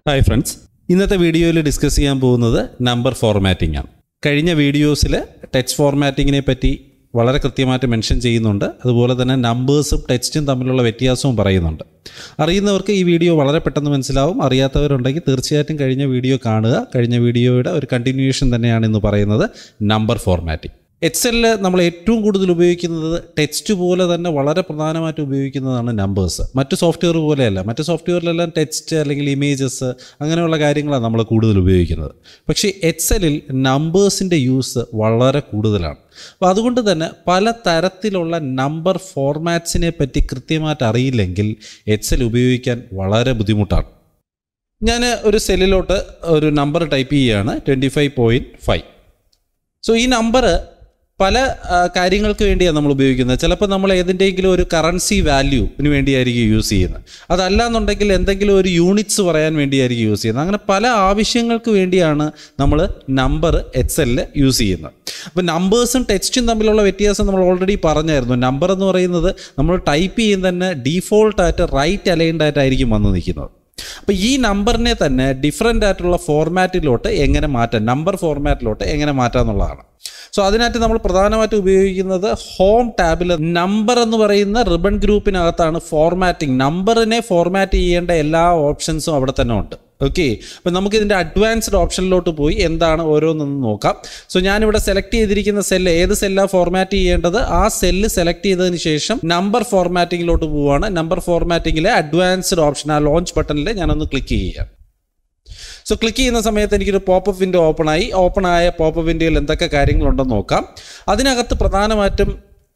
hi friends ഇന്നത്തെ വീഡിയോയിൽ discuss ചെയ്യാൻ പോകുന്നത് നമ്പർ ഫോർമാറ്റിംഗ് ആണ് കഴിഞ്ഞ വീഡിയോസിൽ ടെക്സ്റ്റ് ഫോർമാറ്റിങ്ങിനെ പറ്റി വളരെ കൃത്യമായിട്ട് മെൻഷൻ ചെയ്യുന്നുണ്ട് അതുപോലെ തന്നെ നമ്പേഴ്സും ടെക്സ്റ്റും തമ്മിലുള്ള വ്യത്യാസവും പറയുന്നുണ്ട് അറിയുന്നവർക്ക് ഈ വീഡിയോ വളരെ പെട്ടെന്ന് മനസ്സിലാവും അറിയാത്തവരുണ്ടെങ്കിൽ തീർച്ചയായിട്ടും കഴിഞ്ഞ വീഡിയോ കാണുക കഴിഞ്ഞ വീഡിയോയുടെ ഒരു കണ്ടിന്യൂഷൻ തന്നെയാണ് ഇന്ന് പറയുന്നത് നമ്പർ ഫോർമാറ്റിംഗ് എക്സലിൽ നമ്മൾ ഏറ്റവും കൂടുതൽ ഉപയോഗിക്കുന്നത് ടെക്സ്റ്റ് പോലെ തന്നെ വളരെ പ്രധാനമായിട്ട് ഉപയോഗിക്കുന്നതാണ് നമ്പേഴ്സ് മറ്റ് സോഫ്റ്റ്വെയർ പോലെയല്ല മറ്റ് സോഫ്റ്റ്വെയറിലെല്ലാം ടെക്സ്റ്റ് അല്ലെങ്കിൽ ഇമേജസ് അങ്ങനെയുള്ള കാര്യങ്ങളാണ് നമ്മൾ കൂടുതൽ ഉപയോഗിക്കുന്നത് പക്ഷേ എക്സലിൽ നമ്പേഴ്സിൻ്റെ യൂസ് വളരെ കൂടുതലാണ് അപ്പോൾ അതുകൊണ്ട് തന്നെ പല തരത്തിലുള്ള നമ്പർ ഫോർമാറ്റ്സിനെ പറ്റി കൃത്യമായിട്ട് അറിയില്ലെങ്കിൽ എക്സൽ ഉപയോഗിക്കാൻ വളരെ ബുദ്ധിമുട്ടാണ് ഞാൻ ഒരു സെല്ലിലോട്ട് ഒരു നമ്പർ ടൈപ്പ് ചെയ്യുകയാണ് twenty five point five so ഈ നമ്പർ പല ആ, കാര്യങ്ങൾക്ക് വേണ്ടിയാണ് നമ്മൾ ഉപയോഗിക്കുന്നത് ചിലപ്പോൾ നമ്മൾ ഏതിൻ്റെയെങ്കിലും ഒരു കറൻസി വാല്യൂവിന് വേണ്ടിയായിരിക്കും യൂസ് ചെയ്യുന്നത് അതല്ല എന്നുണ്ടെങ്കിൽ എന്തെങ്കിലും ഒരു യൂണിറ്റ്സ് പറയാൻ വേണ്ടിയായിരിക്കും യൂസ് ചെയ്യുന്നത് അങ്ങനെ പല ആവശ്യങ്ങൾക്ക് വേണ്ടിയാണ് നമ്മൾ നമ്പർ എക്സലിൽ യൂസ് ചെയ്യുന്നത് അപ്പോൾ നമ്പേഴ്സും ടെക്സ്റ്റും തമ്മിലുള്ള വ്യത്യാസം നമ്മൾ ഓൾറെഡി പറഞ്ഞായിരുന്നു നമ്പർ എന്ന് പറയുന്നത് നമ്മൾ ടൈപ്പ് ചെയ്യുന്ന തന്നെ ഡീഫോൾട്ടായിട്ട് റൈറ്റ് അലൈൻഡ് ആയിട്ടായിരിക്കും വന്ന് നിൽക്കുന്നത് അപ്പോൾ ഈ നമ്പറിനെ തന്നെ ഡിഫറെൻ്റ് ആയിട്ടുള്ള ഫോർമാറ്റിലോട്ട് എങ്ങനെ മാറ്റാം നമ്പർ ഫോർമാറ്റിലോട്ട് എങ്ങനെ മാറ്റാം എന്നുള്ളതാണ് സോ അതിനായിട്ട് നമ്മൾ പ്രധാനമായിട്ട് ഉപയോഗിക്കുന്നത് ഹോം ടാബിൽ നമ്പർ എന്ന് പറയുന്ന റിബൺ ഗ്രൂപ്പിനകത്താണ് ഫോർമാറ്റിംഗ് നമ്പറിനെ ഫോർമാറ്റ് ചെയ്യേണ്ട എല്ലാ ഓപ്ഷൻസും അവിടെ തന്നെ ഉണ്ട് ഓക്കെ അപ്പം നമുക്ക് ഇതിൻ്റെ അഡ്വാൻസ്ഡ് ഓപ്ഷനിലോട്ട് പോയി എന്താണ് ഓരോന്നൊന്ന് നോക്കാം സോ ഞാനിവിടെ സെലക്ട് ചെയ്തിരിക്കുന്ന സെല്ല് ഏത് സെല്ലാണ് ഫോർമാറ്റ് ചെയ്യേണ്ടത് ആ സെല്ല് സെലക്ട് ചെയ്തതിന് ശേഷം നമ്പർ ഫോർമാറ്റിങ്ങിലോട്ട് പോവുകയാണ് നമ്പർ ഫോർമാറ്റിങ്ങിലെ അഡ്വാൻസ്ഡ് ഓപ്ഷൻ ആ ലോഞ്ച് ബട്ടണിൽ ഞാനൊന്ന് ക്ലിക്ക് ചെയ്യുക സോ ക്ലിക്ക് ചെയ്യുന്ന സമയത്ത് എനിക്കൊരു പോപ്പപ്പ് വിൻഡോ ഓപ്പൺ ആയി ഓപ്പൺ ആയ പോപ്പപ്പ് വിൻഡോയിൽ എന്തൊക്കെ കാര്യങ്ങളുണ്ടെന്ന് നോക്കാം അതിനകത്ത് പ്രധാനമായിട്ടും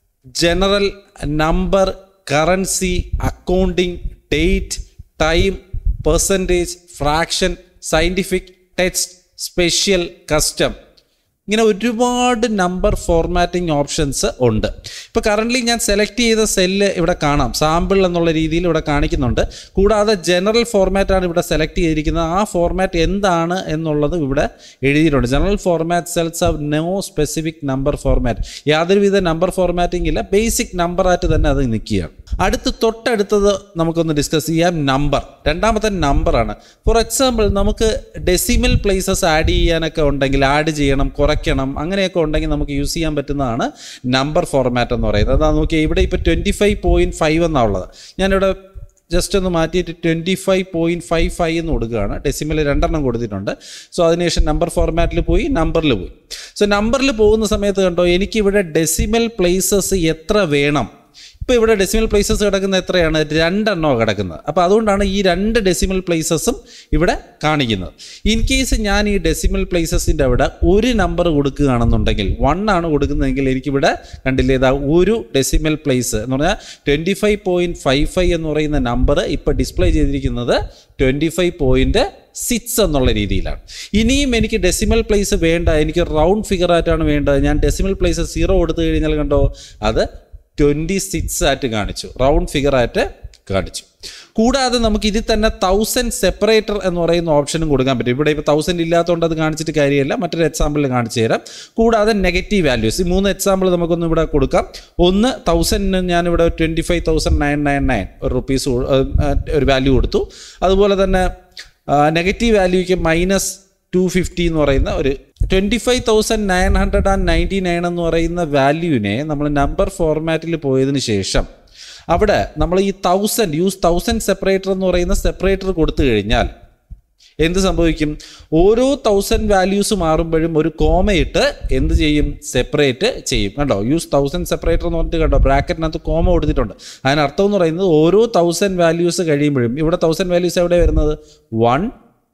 general number currency accounting date time percentage fraction scientific text special custom ഇങ്ങനെ ഒരുപാട് നമ്പർ ഫോർമാറ്റിംഗ് ഓപ്ഷൻസ് ഉണ്ട് ഇപ്പോൾ കറൻ്റ്ലി ഞാൻ സെലക്ട് ചെയ്ത സെല്ല് ഇവിടെ കാണാം സാമ്പിൾ എന്നുള്ള രീതിയിൽ ഇവിടെ കാണിക്കുന്നുണ്ട് കൂടാതെ ജനറൽ ഫോർമാറ്റാണ് ഇവിടെ സെലക്ട് ചെയ്തിരിക്കുന്നത് ആ ഫോർമാറ്റ് എന്താണ് എന്നുള്ളത് ഇവിടെ എഴുതിയിട്ടുണ്ട് general format cells have no specific number format യാതൊരുവിധ നമ്പർ ഫോർമാറ്റിംഗ് ഇല്ല ബേസിക് നമ്പറായിട്ട് തന്നെ അത് നിൽക്കുകയാണ് അടുത്ത് തൊട്ടടുത്തത് നമുക്കൊന്ന് ഡിസ്കസ് ചെയ്യാം നമ്പർ രണ്ടാമത്തെ നമ്പറാണ് ഫോർ എക്സാമ്പിൾ നമുക്ക് ഡെസിമൽ പ്ലേസസ് ആഡ് ചെയ്യാനൊക്കെ ഉണ്ടെങ്കിൽ ആഡ് ചെയ്യണം കുറയ്ക്കണം അങ്ങനെയൊക്കെ ഉണ്ടെങ്കിൽ നമുക്ക് യൂസ് ചെയ്യാൻ പറ്റുന്നതാണ് നമ്പർ ഫോർമാറ്റ് എന്ന് പറയുന്നത് അതാ നോക്കിയാൽ ഇവിടെ ഇപ്പോൾ ട്വൻറ്റി ഫൈവ് പോയിൻറ്റ് ഫൈവ് എന്നുള്ളത് ഞാനിവിടെ ജസ്റ്റ് ഒന്ന് മാറ്റിയിട്ട് twenty five point five five എന്ന് കൊടുക്കുകയാണ് ഡെസിമൽ രണ്ടെണ്ണം കൊടുത്തിട്ടുണ്ട് സോ അതിനുശേഷം നമ്പർ ഫോർമാറ്റിൽ പോയി നമ്പറിൽ പോയി സോ നമ്പറിൽ പോകുന്ന സമയത്ത് കണ്ടോ എനിക്കിവിടെ ഡെസിമൽ പ്ലേസസ് എത്ര വേണം ഇപ്പോൾ ഇവിടെ ഡെസിമൽ പ്ലേസസ് കിടക്കുന്ന എത്രയാണ് രണ്ടെണ്ണോ കിടക്കുന്നത് അപ്പോൾ അതുകൊണ്ടാണ് ഈ രണ്ട് ഡെസിമൽ പ്ലേസസും ഇവിടെ കാണിക്കുന്നത് ഇൻ കേസ് ഞാൻ ഈ ഡെസിമൽ പ്ലേസസിൻ്റെ അവിടെ ഒരു നമ്പർ കൊടുക്കുകയാണെന്നുണ്ടെങ്കിൽ വൺ ആണ് കൊടുക്കുന്നതെങ്കിൽ എനിക്കിവിടെ കണ്ടില്ലേ ഇതാ ഒരു ഡെസിമൽ പ്ലേസ് എന്ന് പറഞ്ഞാൽ twenty five point five five എന്ന് പറയുന്ന നമ്പർ ഇപ്പോൾ ഡിസ്പ്ലേ ചെയ്തിരിക്കുന്നത് ട്വൻറ്റി ഫൈവ് പോയിൻറ്റ് സിക്സ് എന്നുള്ള രീതിയിലാണ് ഇനിയും എനിക്ക് ഡെസിമൽ പ്ലേസ് വേണ്ട എനിക്ക് റൗണ്ട് ഫിഗർ ആയിട്ടാണ് വേണ്ടത് ഞാൻ ഡെസിമൽ പ്ലേസ് സീറോ കൊടുത്തു കഴിഞ്ഞാൽ കണ്ടോ അത് ട്വൻറ്റി സിക്സ് ആയിട്ട് കാണിച്ചു റൗണ്ട് ഫിഗർ ആയിട്ട് കാണിച്ചു കൂടാതെ നമുക്ക് ഇതിൽ തന്നെ തൗസൻഡ് സെപ്പറേറ്റർ എന്ന് പറയുന്ന ഓപ്ഷനും കൊടുക്കാൻ പറ്റും ഇവിടെ ഇപ്പോൾ തൗസൻഡ് ഇല്ലാത്തതുകൊണ്ട് അത് കാണിച്ചിട്ട് കാര്യമില്ല മറ്റൊരു എക്സാമ്പിൾ കാണിച്ചു തരാം കൂടാതെ നെഗറ്റീവ് വാല്യൂസ് ഈ മൂന്ന് എക്സാമ്പിൾ നമുക്കൊന്ന് ഇവിടെ കൊടുക്കാം ഒന്ന് തൗസൻഡിന് ഞാനിവിടെ twenty five thousand nine nine nine ഒരു റുപ്പീസ് ഒരു വാല്യൂ കൊടുത്തു അതുപോലെ തന്നെ നെഗറ്റീവ് വാല്യൂക്ക് മൈനസ് ടു ഫിഫ്റ്റി എന്ന് പറയുന്ന ഒരു twenty five thousand nine hundred and ninety nine എന്ന് പറയുന്ന വാല്യൂവിനെ നമ്മൾ നമ്പർ ഫോർമാറ്റിൽ പോയതിന് ശേഷം അവിടെ നമ്മൾ ഈ തൗസൻഡ് യൂസ് തൗസൻഡ് സെപ്പറേറ്റർ എന്ന് പറയുന്ന സെപ്പറേറ്റർ കൊടുത്തു കഴിഞ്ഞാൽ എന്ത് സംഭവിക്കും ഓരോ തൗസൻഡ് വാല്യൂസ് മാറുമ്പോഴും ഒരു കോമയിട്ട് എന്ത് ചെയ്യും സെപ്പറേറ്റ് ചെയ്യും കണ്ടോ യൂസ് തൗസൻഡ് സെപ്പറേറ്റർ എന്ന് പറഞ്ഞിട്ട് കണ്ടോ ബ്രാക്കറ്റിനകത്ത് കോമ കൊടുത്തിട്ടുണ്ട് അതിനർത്ഥം എന്ന് പറയുന്നത് ഓരോ തൗസൻഡ് വാല്യൂസ് കഴിയുമ്പോഴും ഇവിടെ തൗസൻഡ് വാല്യൂസ് എവിടെ വരുന്നത് വൺ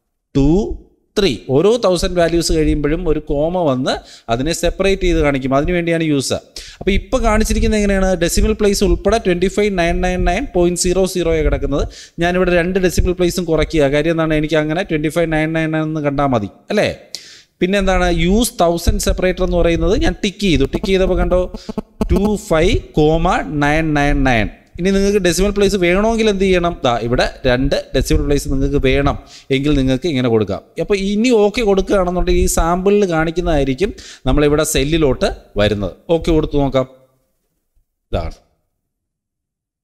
ടു ത്രീ ഓരോ തൗസൻഡ് വാല്യൂസ് കഴിയുമ്പോഴും ഒരു കോമ വന്ന് അതിനെ സെപ്പറേറ്റ് ചെയ്ത് കാണിക്കും അതിന് വേണ്ടിയാണ് യൂസ് അപ്പോൾ ഇപ്പോൾ കാണിച്ചിരിക്കുന്നത് എങ്ങനെയാണ് ഡെസിമൽ പ്ലേസ് ഉൾപ്പെടെ twenty five nine nine nine point zero സീറോയാണ് കിടക്കുന്നത് ഞാനിവിടെ രണ്ട് ഡെസിമൽ പ്ലേസും കുറയ്ക്കുക കാര്യം എന്താണ് എനിക്ക് അങ്ങനെ twenty five nine nine nine എന്ന് കണ്ടാൽ മതി അല്ലേ പിന്നെ എന്താണ് യൂസ് തൗസൻഡ് സെപ്പറേറ്റർ എന്ന് പറയുന്നത് ഞാൻ ടിക്ക് ചെയ്തു ടിക്ക് ചെയ്തപ്പോൾ കണ്ടോ two five comma nine nine nine ഇനി നിങ്ങൾക്ക് ഡെസിമൽ പ്ലേസ് വേണമെങ്കിൽ എന്ത് ചെയ്യണം ദാ ഇവിടെ രണ്ട് ഡെസിമൽ പ്ലേസ് നിങ്ങൾക്ക് വേണം എങ്കിൽ നിങ്ങൾക്ക് ഇങ്ങനെ കൊടുക്കാം അപ്പോൾ ഇനി ഓക്കെ കൊടുക്കുകയാണെന്നുണ്ടെങ്കിൽ ഈ സാമ്പിളിൽ കാണിക്കുന്നതായിരിക്കും നമ്മളിവിടെ സെല്ലിലോട്ട് വരുന്നത് ഓക്കെ കൊടുത്തു നോക്കാം ഇതാണ്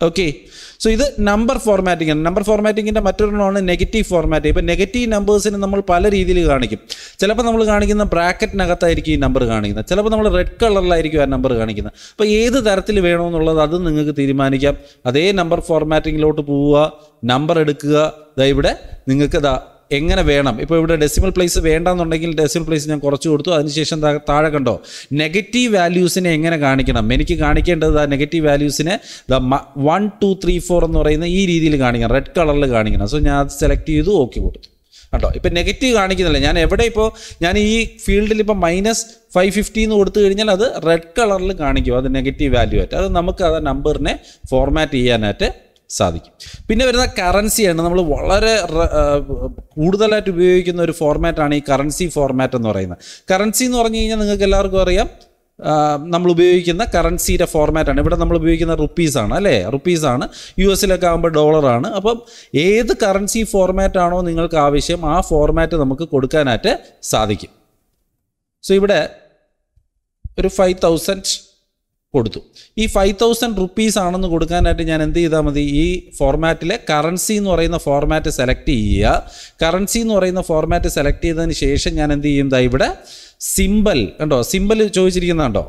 ഓക്കെ സോ ഇത് നമ്പർ ഫോർമാറ്റിംഗ് ആണ് നമ്പർ ഫോർമാറ്റിങ്ങിൻ്റെ മറ്റൊരെണ്ണമാണ് നെഗറ്റീവ് ഫോർമാറ്റ് ഇപ്പോൾ നെഗറ്റീവ് നമ്പേഴ്സിന് നമ്മൾ പല രീതിയിൽ കാണിക്കും ചിലപ്പോൾ നമ്മൾ കാണിക്കുന്ന ബ്രാക്കറ്റിനകത്തായിരിക്കും ഈ നമ്പർ കാണിക്കുന്നത് ചിലപ്പോൾ നമ്മൾ റെഡ് കളറിലായിരിക്കും ആ നമ്പർ കാണിക്കുന്നത് അപ്പോൾ ഏത് തരത്തിൽ വേണമെന്നുള്ളത് അത് നിങ്ങൾക്ക് തീരുമാനിക്കാം അതേ നമ്പർ ഫോർമാറ്റിങ്ങിലോട്ട് പോവുക നമ്പർ എടുക്കുക ദാ ഇവിടെ നിങ്ങൾക്ക് ദാ എങ്ങനെ വേണം ഇപ്പോൾ ഇവിടെ ഡെസിമൽ പ്ലേസ് വേണ്ടെന്നുണ്ടെങ്കിൽ ഡെസിമൽ പ്ലേസ് ഞാൻ കുറച്ച് കൊടുത്തു അതിനുശേഷം താ- താഴെ കണ്ടോ നെഗറ്റീവ് വാല്യൂസിനെ എങ്ങനെ കാണിക്കണം എനിക്ക് കാണിക്കേണ്ടത് ആ നെഗറ്റീവ് വാല്യൂസിനെ the one two three four എന്ന് പറയുന്ന ഈ രീതിയിൽ കാണിക്കണം റെഡ് കളറിൽ കാണിക്കണം സോ ഞാൻ അത് സെലക്ട് ചെയ്തു ഓക്കെ കൊടുത്തു കേട്ടോ ഇപ്പം നെഗറ്റീവ് കാണിക്കുന്നില്ല ഞാൻ എവിടെ ഇപ്പോൾ ഞാൻ ഈ ഫീൽഡിൽ ഇപ്പോൾ മൈനസ് ഫൈവ് ഫിഫ്റ്റി എന്ന് കൊടുത്തു കഴിഞ്ഞാൽ അത് റെഡ് കളറിൽ കാണിക്കും അത് നെഗറ്റീവ് വാല്യൂ ആയിട്ട് അത് നമുക്ക് അത് നമ്പറിനെ ഫോർമാറ്റ് ചെയ്യാനായിട്ട് സാധിക്കും പിന്നെ വരുന്ന കറൻസിയാണ് നമ്മൾ വളരെ റ- ആ, കൂടുതലായിട്ട് ഉപയോഗിക്കുന്ന ഒരു ഫോർമാറ്റാണ് ഈ കറൻസി ഫോർമാറ്റ് എന്ന് പറയുന്നത് കറൻസി എന്ന് പറഞ്ഞു കഴിഞ്ഞാൽ നിങ്ങൾക്ക് എല്ലാവർക്കും അറിയാം ആ, നമ്മൾ ഉപയോഗിക്കുന്ന കറൻസിയുടെ ഫോർമാറ്റാണ് ഇവിടെ നമ്മൾ ഉപയോഗിക്കുന്ന റുപ്പീസാണ് അല്ലേ റുപ്പീസാണ് യു എസിലൊക്കെ ആകുമ്പോൾ ഡോളറാണ് അപ്പം ഏത് കറൻസി ഫോർമാറ്റാണോ നിങ്ങൾക്ക് ആവശ്യം ആ ഫോർമാറ്റ് നമുക്ക് കൊടുക്കാനായിട്ട് സാധിക്കും സോ ഇവിടെ ഒരു ഫൈവ് തൗസൻഡ് കൊടുത്തു ഈ ഫൈവ് തൗസൻഡ് റുപ്പീസ് ആണെന്ന് കൊടുക്കാനായിട്ട് ഞാൻ എന്ത് ചെയ്താൽ മതി ഈ ഫോർമാറ്റിലെ കറൻസി എന്ന് പറയുന്ന ഫോർമാറ്റ് സെലക്ട് ചെയ്യുക കറൻസി എന്ന് പറയുന്ന ഫോർമാറ്റ് സെലക്ട് ചെയ്തതിന് ശേഷം ഞാൻ എന്ത് ചെയ്യും ദാ ഇവിടെ സിമ്പൽ കണ്ടോ സിമ്പൽ ചോദിച്ചിരിക്കുന്ന കണ്ടോ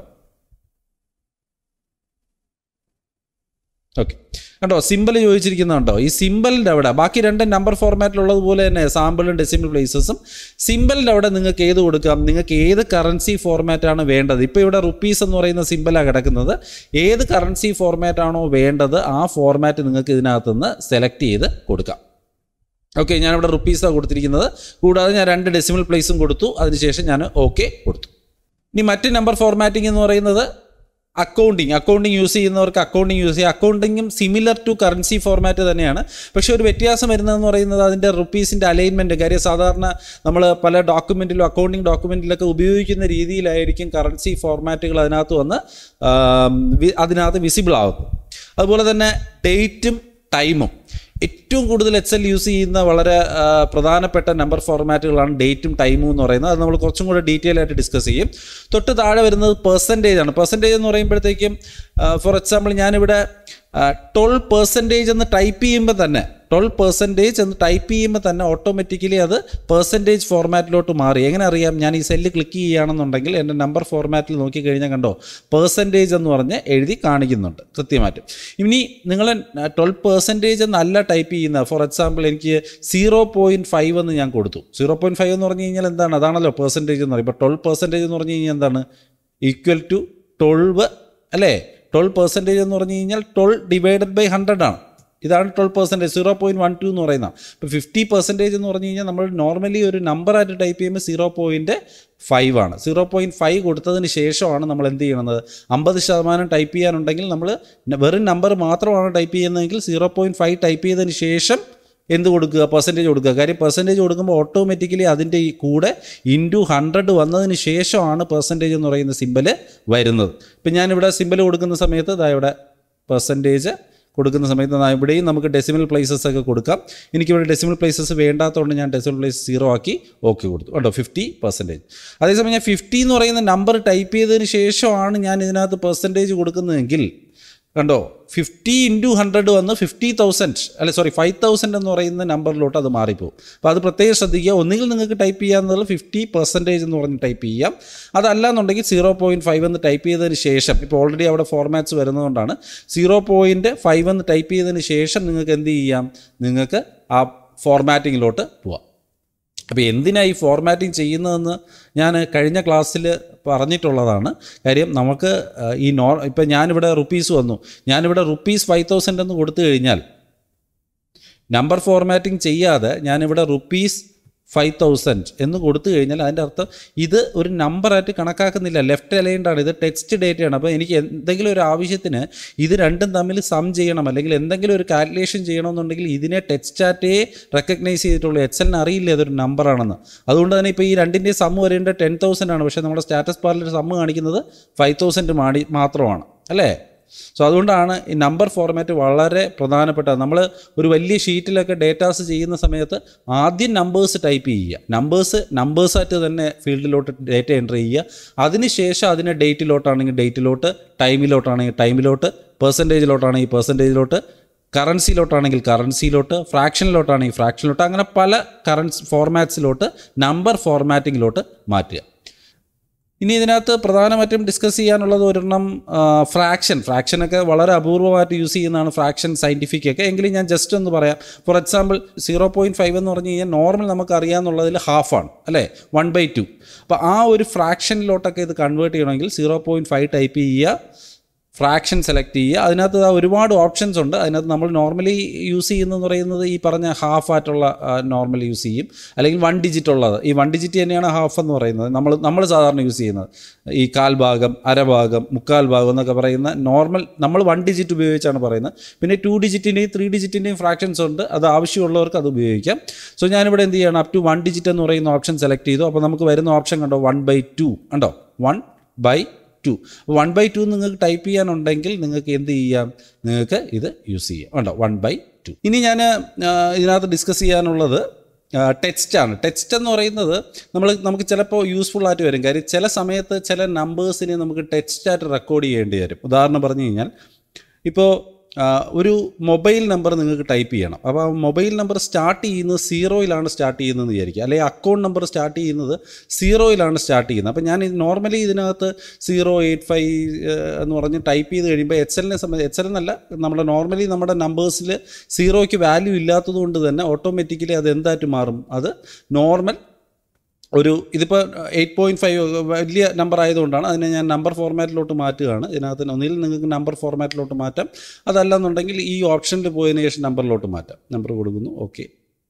ഓക്കെ കണ്ടോ സിമ്പിൾ ചോദിച്ചിരിക്കുന്നുണ്ടോ ഈ സിമ്പിളിൻ്റെ അവിടെ ബാക്കി രണ്ട് നമ്പർ ഫോർമാറ്റിലുള്ളതുപോലെ തന്നെ സാമ്പിളും ഡെസിമൽ പ്ലേസസും സിമ്പിളിൻ്റെ അവിടെ നിങ്ങൾക്ക് ഏത് കൊടുക്കാം നിങ്ങൾക്ക് ഏത് കറൻസി ഫോർമാറ്റാണ് വേണ്ടത് ഇപ്പോൾ ഇവിടെ റുപ്പീസ് എന്ന് പറയുന്ന സിമ്പിളാണ് കിടക്കുന്നത് ഏത് കറൻസി ഫോർമാറ്റാണോ വേണ്ടത് ആ ഫോർമാറ്റ് നിങ്ങൾക്ക് ഇതിനകത്തുനിന്ന് സെലക്ട് ചെയ്ത് കൊടുക്കാം ഓക്കെ ഞാനിവിടെ റുപ്പീസാണ് കൊടുത്തിരിക്കുന്നത് കൂടാതെ ഞാൻ രണ്ട് ഡെസിമൽ പ്ലേസും കൊടുത്തു അതിനുശേഷം ഞാൻ ഓക്കെ കൊടുത്തു ഇനി മറ്റ് നമ്പർ ഫോർമാറ്റിംഗ് എന്ന് പറയുന്നത് അക്കൗണ്ടിങ് അക്കൗണ്ടിങ് യൂസ് ചെയ്യുന്നവർക്ക് അക്കൗണ്ടിങ് യൂസ് ചെയ്യുക അക്കൗണ്ടിങ്ങും സിമിലർ ടു കറൻസി ഫോർമാറ്റ് തന്നെയാണ് പക്ഷേ ഒരു വ്യത്യാസം വരുന്നതെന്ന് പറയുന്നത് അതിൻ്റെ റുപ്പീസിൻ്റെ അലൈൻമെൻറ്റ് കാര്യം സാധാരണ നമ്മൾ പല ഡോക്യുമെൻറ്റിലും അക്കൗണ്ടിങ് ഡോക്യുമെൻറ്റിലൊക്കെ ഉപയോഗിക്കുന്ന രീതിയിലായിരിക്കും കറൻസി ഫോർമാറ്റുകൾ അതിനകത്ത് വന്ന് ആം, വി- അതിനകത്ത് വിസിബിൾ ആകുന്നു അതുപോലെ തന്നെ ഡേറ്റും ടൈമും ഏറ്റവും കൂടുതൽ എച്ച് എൽ യൂസ് ചെയ്യുന്ന വളരെ ആ, പ്രധാനപ്പെട്ട നമ്പർ ഫോർമാറ്റുകളാണ് ഡേറ്റും ടൈമും എന്ന് പറയുന്നത് അത് നമ്മൾ കുറച്ചും കൂടെ ഡീറ്റെയിൽ ആയിട്ട് ഡിസ്കസ് ചെയ്യും തൊട്ട് താഴെ വരുന്നത് പെർസെൻറ്റേജ് ആണ് പെർസെൻറ്റേജ് എന്ന് പറയുമ്പോഴത്തേക്കും ഫോർ എക്സാമ്പിൾ ഞാനിവിടെ ട്വൽവ് പെർസെൻറ്റേജ് എന്ന് ടൈപ്പ് ചെയ്യുമ്പോൾ തന്നെ ട്വൽവ് പെർസെൻറ്റേജ് എന്ന് ടൈപ്പ് ചെയ്യുമ്പോൾ തന്നെ ഓട്ടോമാറ്റിക്കലി അത് പെർസെൻറ്റേജ് ഫോർമാറ്റിലോട്ട് മാറി എങ്ങനെ അറിയാം ഞാൻ ഈ സെല്ല് ക്ലിക്ക് ചെയ്യുകയാണെന്നുണ്ടെങ്കിൽ എൻ്റെ നമ്പർ ഫോർമാറ്റിൽ നോക്കിക്കഴിഞ്ഞാൽ കണ്ടോ പെർസെൻറ്റേജ് എന്ന് പറഞ്ഞ് എഴുതി കാണിക്കുന്നുണ്ട് കൃത്യമായിട്ടും ഇനി നിങ്ങൾ ട്വൽവ് പെർസെൻറ്റേജ് എന്നല്ല ടൈപ്പ് ചെയ്യുന്ന ഫോർ എക്സാമ്പിൾ എനിക്ക് സീറോ പോയിൻറ്റ് ഫൈവ് എന്ന് ഞാൻ കൊടുത്തു സീറോ പോയിൻറ്റ് ഫൈവ് എന്ന് പറഞ്ഞു കഴിഞ്ഞാൽ എന്താണ് അതാണല്ലോ പെർസെൻറ്റേജ് എന്ന് പറയും ഇപ്പോൾ ട്വൽവ് പെർസെൻറ്റേജ് എന്ന് പറഞ്ഞു കഴിഞ്ഞാൽ എന്താണ് ഈക്വൽ ടു ട്വൽവ് അല്ലേ ട്വൽവ് പെർസെൻറ്റേജ് എന്ന് പറഞ്ഞു കഴിഞ്ഞാൽ ട്വൽവ് ഡിവൈഡഡ് ബൈ ഹൺഡ്രഡ് ആണ് ഇതാണ് twelve percentage zero point one two എന്ന് പറയുന്നത് ഇപ്പോൾ ഫിഫ്റ്റി പെർസെൻറ്റേജ് എന്ന് പറഞ്ഞു കഴിഞ്ഞാൽ നമ്മൾ നോർമലി ഒരു നമ്പറായിട്ട് ടൈപ്പ് ചെയ്യുമ്പോൾ സീറോ പോയിൻറ്റ് ഫൈവ് ആണ് സീറോ പോയിൻറ്റ് ഫൈവ് കൊടുത്തതിന് ശേഷമാണ് നമ്മൾ എന്ത് ചെയ്യണത് അമ്പത് ശതമാനം ടൈപ്പ് ചെയ്യാനുണ്ടെങ്കിൽ നമ്മൾ വെറും നമ്പർ മാത്രമാണ് ടൈപ്പ് ചെയ്യുന്നതെങ്കിൽ സീറോ പോയിൻറ്റ് ഫൈവ് ടൈപ്പ് ചെയ്തതിന് ശേഷം എന്ത് കൊടുക്കുക പെർസെൻറ്റേജ് കൊടുക്കുക കാര്യം പെർസെൻറ്റേജ് കൊടുക്കുമ്പോൾ ഓട്ടോമാറ്റിക്കലി അതിൻ്റെ ഈ കൂടെ ഇൻറ്റു ഹൺഡ്രഡ് വന്നതിന് ശേഷമാണ് പെർസെൻറ്റേജ് എന്ന് പറയുന്ന സിമ്പൽ വരുന്നത് ഇപ്പം ഞാനിവിടെ സിമ്പൽ കൊടുക്കുന്ന സമയത്ത് ഇതാ ഇവിടെ പെർസെൻറ്റേജ് കൊടുക്കുന്ന സമയത്ത് ദാ ഇവിടെയും നമുക്ക് ഡെസിമൽ പ്ലേസസ് ഒക്കെ കൊടുക്കാം എനിക്കിവിടെ ഡെസിമൽ പ്ലേസസ് വേണ്ടാത്തതുകൊണ്ട് ഞാൻ ഡെസിമൽ പ്ലേസ് സീറോ ആക്കി ഓക്കെ കൊടുത്തു കേട്ടോ ഫിഫ്റ്റി പെർസെൻറ്റേജ് അതേസമയം ഞാൻ ഫിഫ്റ്റി എന്ന് പറയുന്ന നമ്പർ ടൈപ്പ് ചെയ്തതിന് ശേഷമാണ് ഞാൻ ഇതിനകത്ത് പെർസെൻറ്റേജ് കൊടുക്കുന്നതെങ്കിൽ കണ്ടോ ഫിഫ്റ്റി ഇൻറ്റു ഹൺഡ്രഡ് വന്ന് ഫിഫ്റ്റി തൗസൻഡ് അല്ല സോറി ഫൈവ് തൗസൻഡ് എന്ന് പറയുന്ന നമ്പറിലോട്ട് അത് മാറിപ്പോകും അപ്പോൾ അത് പ്രത്യേകം ശ്രദ്ധിക്കുക ഒന്നുകിൽ നിങ്ങൾക്ക് ടൈപ്പ് ചെയ്യാവുന്നത് ഫിഫ്റ്റി പെർസെൻറ്റേജ് എന്ന് പറഞ്ഞ് ടൈപ്പ് ചെയ്യാം അതല്ല എന്നുണ്ടെങ്കിൽ സീറോ പോയിൻറ്റ് ഫൈവ് എന്ന് ടൈപ്പ് ചെയ്തതിന് ശേഷം ഇപ്പോൾ ഓൾറെഡി അവിടെ ഫോർമാറ്റ്സ് വരുന്നതുകൊണ്ടാണ് സീറോ പോയിൻറ്റ് ഫൈവ് എന്ന് ടൈപ്പ് ചെയ്തതിന് ശേഷം നിങ്ങൾക്ക് എന്ത് ചെയ്യാം നിങ്ങൾക്ക് ആ ഫോർമാറ്റിങ്ങിലോട്ട് പോവാം അപ്പോൾ എന്തിനാണ് ഈ ഫോർമാറ്റിംഗ് ചെയ്യുന്നതെന്ന് ഞാൻ കഴിഞ്ഞ ക്ലാസ്സിൽ പറഞ്ഞിട്ടുള്ളതാണ് കാര്യം നമുക്ക് ആ, ഈ നോ ഇപ്പം ഞാനിവിടെ റുപ്പീസ് വന്നു ഞാനിവിടെ റുപ്പീസ് ഫൈവ് തൗസൻഡ് എന്ന് കൊടുത്തു കഴിഞ്ഞാൽ നമ്പർ ഫോർമാറ്റിംഗ് ചെയ്യാതെ ഞാനിവിടെ റുപ്പീസ് ഫൈവ് തൗസൻഡ് എന്ന് കൊടുത്തു കഴിഞ്ഞാൽ അതിൻ്റെ അർത്ഥം ഇത് ഒരു നമ്പറായിട്ട് കണക്കാക്കുന്നില്ല ലെഫ്റ്റ് അലൈൻഡ് ആണ് ഇത് ടെക്സ്റ്റ് ഡേറ്റയാണ് അപ്പോൾ എനിക്ക് എന്തെങ്കിലും ഒരു ആവശ്യത്തിന് ഇത് രണ്ടും തമ്മിൽ സം ചെയ്യണം അല്ലെങ്കിൽ എന്തെങ്കിലും ഒരു കാൽക്കുലേഷൻ ചെയ്യണമെന്നുണ്ടെങ്കിൽ ഇതിനെ ടെക്സ്റ്റ് ചാറ്റേ റെക്കഗ്നൈസ് ചെയ്തിട്ടുള്ളൂ എച്ച് എല്ലിന് അറിയില്ല അതൊരു നമ്പറാണെന്ന് അതുകൊണ്ട് തന്നെ ഇപ്പോൾ ഈ രണ്ടിൻ്റെ സം വരേണ്ട ടെൻ തൗസൻഡ് ആണ് പക്ഷേ നമ്മുടെ സ്റ്റാറ്റസ് ബാറിൽ സമ്മ് കാണിക്കുന്നത് ഫൈവ് തൗസൻഡ് മാടി മാത്രമാണ് അല്ലേ സോ അതുകൊണ്ടാണ് ഈ നമ്പർ ഫോർമാറ്റ് വളരെ പ്രധാനപ്പെട്ട നമ്മൾ ഒരു വലിയ ഷീറ്റിലൊക്കെ ഡേറ്റാസ് ചെയ്യുന്ന സമയത്ത് ആദ്യം നമ്പേഴ്സ് ടൈപ്പ് ചെയ്യുക നമ്പേഴ്സ് നമ്പേഴ്സായിട്ട് തന്നെ ഫീൽഡിലോട്ട് ഡേറ്റ എൻ്റർ ചെയ്യുക അതിനുശേഷം അതിനെ ഡേറ്റിലോട്ടാണെങ്കിൽ ഡേറ്റിലോട്ട് ടൈമിലോട്ടാണെങ്കിൽ ടൈമിലോട്ട് പെർസെൻറ്റേജിലോട്ടാണെങ്കിൽ പെർസെൻറ്റേജിലോട്ട് കറൻസിയിലോട്ടാണെങ്കിൽ കറൻസിയിലോട്ട് ഫ്രാക്ഷനിലോട്ടാണെങ്കിൽ ഫ്രാക്ഷനിലോട്ട് അങ്ങനെ പല കറൻസ് ഫോർമാറ്റ്സിലോട്ട് നമ്പർ ഫോർമാറ്റിങ്ങിലോട്ട് മാറ്റുക ഇനി ഇതിനകത്ത് പ്രധാനമായിട്ടും ഡിസ്കസ് ചെയ്യാനുള്ളത് ഒരെണ്ണം ഫ്രാക്ഷൻ ഫ്രാക്ഷനൊക്കെ വളരെ അപൂർവമായിട്ട് യൂസ് ചെയ്യുന്നതാണ് ഫ്രാക്ഷൻ സയൻറ്റിഫിക് ഒക്കെ എങ്കിലും ഞാൻ ജസ്റ്റ് ഒന്ന് പറയാം for example zero point five എന്ന് പറഞ്ഞു കഴിഞ്ഞാൽ നോർമൽ നമുക്ക് അറിയാമെന്നുള്ളതിൽ ഹാഫാണ് അല്ലേ വൺ ബൈ ടു അപ്പോൾ ആ ഒരു ഫ്രാക്ഷനിലോട്ടൊക്കെ ഇത് കൺവേർട്ട് ചെയ്യണമെങ്കിൽ സീറോ പോയിൻറ്റ് ഫൈവ് ടൈപ്പ് ചെയ്യുക ഫ്രാക്ഷൻ സെലക്ട് ചെയ്യുക അതിനകത്ത് ദാ ഒരുപാട് ഓപ്ഷൻസ് ഉണ്ട് അതിനകത്ത് നമ്മൾ നോർമലി യൂസ് ചെയ്യുന്നതെന്ന് പറയുന്നത് ഈ പറഞ്ഞ ഹാഫ് ആയിട്ടുള്ള നോർമൽ യൂസ് ചെയ്യും അല്ലെങ്കിൽ വൺ ഡിജിറ്റ് ഉള്ളത് ഈ വൺ ഡിജിറ്റ് തന്നെയാണ് ഹാഫ് എന്ന് പറയുന്നത് നമ്മൾ നമ്മൾ സാധാരണ യൂസ് ചെയ്യുന്നത് ഈ കാൽ ഭാഗം അരഭാഗം മുക്കാൽ ഭാഗം എന്നൊക്കെ പറയുന്ന നോർമൽ നമ്മൾ വൺ ഡിജിറ്റ് ഉപയോഗിച്ചാണ് പറയുന്നത് പിന്നെ ടു ഡിജിറ്റിൻ്റെയും ത്രീ ഡിജിറ്റിൻ്റെയും ഫ്രാക്ഷൻസ് ഉണ്ട് അത് ആവശ്യമുള്ളവർക്ക് അത് ഉപയോഗിക്കാം സോ ഞാനിവിടെ എന്ത് ചെയ്യണം അപ് ടു വൺ ഡിജിറ്റ് എന്ന് പറയുന്ന ഓപ്ഷൻ സെലക്ട് ചെയ്തു അപ്പോൾ നമുക്ക് വരുന്ന ഓപ്ഷൻ കണ്ടോ വൺ ബൈ ടു ഉണ്ടോ one by two one by two നിങ്ങൾക്ക് ടൈപ്പ് ചെയ്യാനുണ്ടെങ്കിൽ നിങ്ങൾക്ക് എന്ത് ചെയ്യാം നിങ്ങൾക്ക് ഇത് യൂസ് ചെയ്യാം ഉണ്ടോ വൺ ബൈ ടു ഇനി ഞാൻ ഇതിനകത്ത് ഡിസ്കസ് ചെയ്യാനുള്ളത് ടെക്സ്റ്റാണ് ടെക്സ്റ്റ് എന്ന് പറയുന്നത് നമ്മൾ നമുക്ക് ചിലപ്പോൾ യൂസ്ഫുൾ ആയിട്ട് വരും കാര്യം ചില സമയത്ത് ചില നമ്പേഴ്സിനെ നമുക്ക് ടെക്സ്റ്റായിട്ട് റെക്കോർഡ് ചെയ്യേണ്ടി വരും ഉദാഹരണം പറഞ്ഞു കഴിഞ്ഞാൽ ഇപ്പോൾ ആ, ഒരു മൊബൈൽ നമ്പർ നിങ്ങൾക്ക് ടൈപ്പ് ചെയ്യണം അപ്പോൾ ആ മൊബൈൽ നമ്പർ സ്റ്റാർട്ട് ചെയ്യുന്നത് സീറോയിലാണ് സ്റ്റാർട്ട് ചെയ്യുന്നതെന്ന് വിചാരിക്കുക അല്ലെങ്കിൽ അക്കൗണ്ട് നമ്പർ സ്റ്റാർട്ട് ചെയ്യുന്നത് സീറോയിലാണ് സ്റ്റാർട്ട് ചെയ്യുന്നത് അപ്പോൾ ഞാൻ നോർമലി ഇതിനകത്ത് സീറോ എയ്റ്റ് ഫൈവ് എന്ന് പറഞ്ഞ് ടൈപ്പ് ചെയ്ത് കഴിയുമ്പോൾ എച്ച് എല്ലിനെ സംബന്ധിച്ച് എച്ച് എൽ എന്നല്ല നമ്മുടെ നോർമലി നമ്മുടെ നമ്പേഴ്സിൽ സീറോയ്ക്ക് വാല്യൂ ഇല്ലാത്തത് കൊണ്ട് തന്നെ ഓട്ടോമാറ്റിക്കലി അത് എന്തായിട്ട് മാറും അത് നോർമൽ ഒരു ഇതിപ്പോൾ എയ്റ്റ് പോയിൻറ്റ് ഫൈവ് വലിയ നമ്പർ ആയതുകൊണ്ടാണ് അതിനെ ഞാൻ നമ്പർ ഫോർമാറ്റിലോട്ട് മാറ്റുകയാണ് ഇതിനകത്ത് ഒന്നിൽ നിങ്ങൾക്ക് നമ്പർ ഫോർമാറ്റിലോട്ട് മാറ്റാം അതല്ലെന്നുണ്ടെങ്കിൽ ഈ ഓപ്ഷനിൽ പോയതിന് ശേഷം നമ്പറിലോട്ട് മാറ്റാം നമ്പർ കൊടുക്കുന്നു ഓക്കെ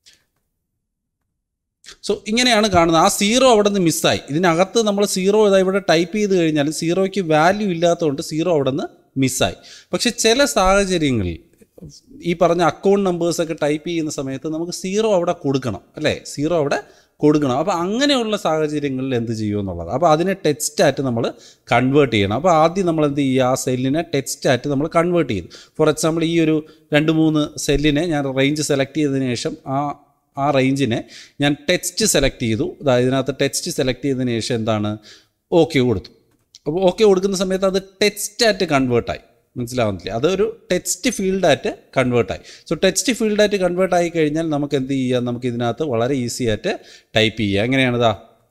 സോ ഇങ്ങനെയാണ് കാണുന്നത് ആ സീറോ അവിടെ നിന്ന് മിസ്സായി ഇതിനകത്ത് നമ്മൾ സീറോ ഇതാ ഇവിടെ ടൈപ്പ് ചെയ്ത് കഴിഞ്ഞാൽ സീറോയ്ക്ക് വാല്യൂ ഇല്ലാത്തതുകൊണ്ട് സീറോ അവിടെ നിന്ന് മിസ്സായി പക്ഷെ ചില സാഹചര്യങ്ങളിൽ ഈ പറഞ്ഞ അക്കൗണ്ട് നമ്പേഴ്സൊക്കെ ടൈപ്പ് ചെയ്യുന്ന സമയത്ത് നമുക്ക് സീറോ അവിടെ കൊടുക്കണം അല്ലേ സീറോ അവിടെ കൊടുക്കണം അപ്പോൾ അങ്ങനെയുള്ള സാഹചര്യങ്ങളിൽ എന്ത് ചെയ്യുമെന്നുള്ളത് അപ്പോൾ അതിനെ ടെക്സ്റ്റായിട്ട് നമ്മൾ കൺവേർട്ട് ചെയ്യണം അപ്പോൾ ആദ്യം നമ്മൾ എന്ത് ചെയ്യുക ആ സെല്ലിനെ ടെക്സ്റ്റായിട്ട് നമ്മൾ കൺവേർട്ട് ചെയ്തു ഫോർ എക്സാമ്പിൾ ഈ ഒരു രണ്ട് മൂന്ന് സെല്ലിനെ ഞാൻ റേഞ്ച് സെലക്ട് ചെയ്തതിന് ശേഷം ആ ആ റേഞ്ചിനെ ഞാൻ ടെക്സ്റ്റ് സെലക്ട് ചെയ്തു അതായത് ഇതിനകത്ത് ടെക്സ്റ്റ് സെലക്ട് ചെയ്തതിന് ശേഷം എന്താണ് ഓക്കെ കൊടുത്തു അപ്പോൾ ഓക്കെ കൊടുക്കുന്ന സമയത്ത് അത് ടെക്സ്റ്റായിട്ട് കൺവേർട്ടായി മനസ്സിലാവുന്നില്ല അതൊരു ടെക്സ്റ്റ് ഫീൽഡായിട്ട് കൺവേർട്ടായി സോ ടെക്സ്റ്റ് ഫീൽഡായിട്ട് കൺവേർട്ട് ആയി കഴിഞ്ഞാൽ നമുക്ക് എന്ത് ചെയ്യാം നമുക്ക് ഇതിനകത്ത് വളരെ ഈസി ആയിട്ട് ടൈപ്പ് ചെയ്യുക എങ്ങനെയാണിതാ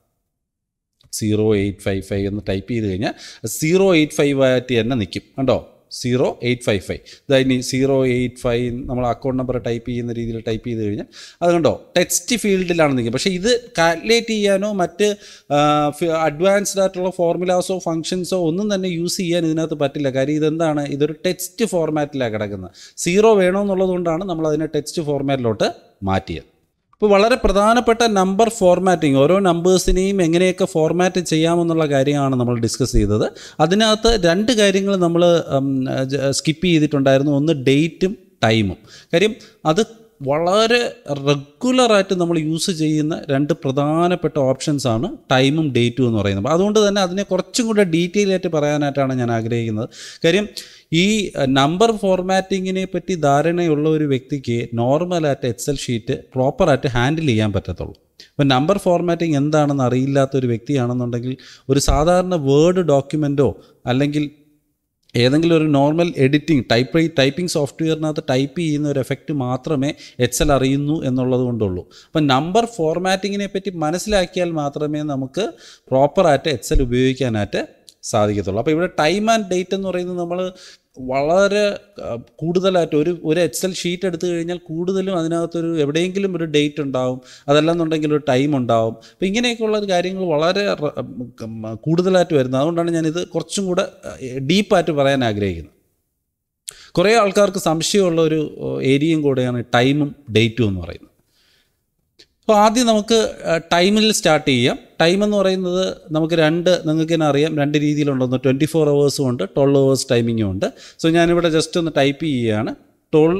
സീറോ എയ്റ്റ് ഫൈവ് ഫൈവ് എന്ന് ടൈപ്പ് ചെയ്ത് കഴിഞ്ഞാൽ സീറോ എയ്റ്റ് ഫൈവ് ആയിട്ട് തന്നെ നിൽക്കും കണ്ടോ സീറോ എയ്റ്റ് ഫൈവ് ഫൈവ് ഇനി സീറോ എയ്റ്റ് ഫൈവ് നമ്മൾ അക്കൗണ്ട് നമ്പർ ടൈപ്പ് ചെയ്യുന്ന രീതിയിൽ ടൈപ്പ് ചെയ്ത് കഴിഞ്ഞാൽ അത് കണ്ടോ ടെക്സ്റ്റ് ഫീൽഡിലാണ് നിൽക്കുക പക്ഷേ ഇത് കാൽക്കുലേറ്റ് ചെയ്യാനോ മറ്റ് അഡ്വാൻസ്ഡ് ആയിട്ടുള്ള ഫോർമുലാസോ ഫങ്ഷൻസോ ഒന്നും തന്നെ യൂസ് ചെയ്യാൻ ഇതിനകത്ത് പറ്റില്ല കാര്യം ഇതെന്താണ് ഇതൊരു ടെക്സ്റ്റ് ഫോർമാറ്റിലാണ് കിടക്കുന്നത് സീറോ വേണമെന്നുള്ളത് കൊണ്ടാണ് നമ്മൾ അതിനെ ടെക്സ്റ്റ് ഫോർമാറ്റിലോട്ട് മാറ്റിയത് ഇപ്പോൾ വളരെ പ്രധാനപ്പെട്ട നമ്പർ ഫോർമാറ്റിംഗ് ഓരോ നമ്പേഴ്സിനെയും എങ്ങനെയൊക്കെ ഫോർമാറ്റ് ചെയ്യാമെന്നുള്ള കാര്യമാണ് നമ്മൾ ഡിസ്കസ് ചെയ്തത് അതിനകത്ത് രണ്ട് കാര്യങ്ങൾ നമ്മൾ സ്കിപ്പ് ചെയ്തിട്ടുണ്ടായിരുന്നു ഒന്ന് ഡേറ്റും ടൈമും കാര്യം അത് വളരെ റെഗുലറായിട്ട് നമ്മൾ യൂസ് ചെയ്യുന്ന രണ്ട് പ്രധാനപ്പെട്ട ഓപ്ഷൻസ് ആണ് ടൈമും ഡേറ്റും എന്ന് പറയുന്നത് അപ്പോൾ അതുകൊണ്ട് തന്നെ അതിനെ കുറച്ചും കൂടെ ഡീറ്റെയിൽ ആയിട്ട് പറയാനായിട്ടാണ് ഞാൻ ആഗ്രഹിക്കുന്നത് കാര്യം ഈ നമ്പർ ഫോർമാറ്റിങ്ങിനെ പറ്റി ധാരണയുള്ള ഒരു വ്യക്തിക്ക് നോർമലായിട്ട് എക്സൽ ഷീറ്റ് പ്രോപ്പറായിട്ട് ഹാൻഡിൽ ചെയ്യാൻ പറ്റത്തുള്ളൂ ഇപ്പം നമ്പർ ഫോർമാറ്റിംഗ് എന്താണെന്ന് അറിയില്ലാത്ത ഒരു വ്യക്തിയാണെന്നുണ്ടെങ്കിൽ ഒരു സാധാരണ വേർഡ് ഡോക്യുമെൻറ്റോ അല്ലെങ്കിൽ ഏതെങ്കിലും ഒരു നോർമൽ എഡിറ്റിംഗ് ടൈപ്പ് ടൈപ്പിംഗ് സോഫ്റ്റ്വെയറിനകത്ത് ടൈപ്പ് ചെയ്യുന്ന ഒരു എഫക്റ്റ് മാത്രമേ എക്സൽ അറിയുന്നു എന്നുള്ളത് കൊണ്ടുള്ളൂ അപ്പം നമ്പർ ഫോർമാറ്റിങ്ങിനെ പറ്റി മനസ്സിലാക്കിയാൽ മാത്രമേ നമുക്ക് പ്രോപ്പറായിട്ട് എക്സൽ ഉപയോഗിക്കാനായിട്ട് സാധിക്കത്തുള്ളൂ അപ്പോൾ ഇവിടെ ടൈം ആൻഡ് ഡേറ്റ് എന്ന് പറയുന്നത് നമ്മൾ വളരെ ആ, കൂടുതലായിട്ട് ഒരു ഒരു എക്സൽ ഷീറ്റ് എടുത്തു കഴിഞ്ഞാൽ കൂടുതലും അതിനകത്തൊരു എവിടെയെങ്കിലും ഒരു ഡേറ്റ് ഉണ്ടാവും അതല്ലെന്നുണ്ടെങ്കിൽ ഒരു ടൈം ഉണ്ടാവും അപ്പോൾ ഇങ്ങനെയൊക്കെയുള്ള ഒരു കാര്യങ്ങൾ വളരെ റ- ഉം, കൂടുതലായിട്ട് വരുന്നത് അതുകൊണ്ടാണ് ഞാനിത് കുറച്ചും കൂടെ ഡീപ്പായിട്ട് പറയാൻ ആഗ്രഹിക്കുന്നത് കുറേ ആൾക്കാർക്ക് സംശയമുള്ള ഒരു ഏരിയയും കൂടെയാണ് ടൈമും ഡേറ്റും എന്ന് പറയുന്നത് അപ്പോൾ ആദ്യം നമുക്ക് ടൈമിൽ സ്റ്റാർട്ട് ചെയ്യാം ടൈം എന്ന് പറയുന്നത് നമുക്ക് രണ്ട് നിങ്ങൾക്ക് തന്നെ അറിയാം രണ്ട് രീതിയിലുണ്ടെന്ന് ട്വൻറ്റി ഫോർ അവേഴ്സും ഉണ്ട് ട്വൽവ് അവേഴ്സ് ടൈമിങ്ങും ഉണ്ട് സോ ഞാനിവിടെ ജസ്റ്റ് ഒന്ന് ടൈപ്പ് ചെയ്യുകയാണ് ട്വൽവ്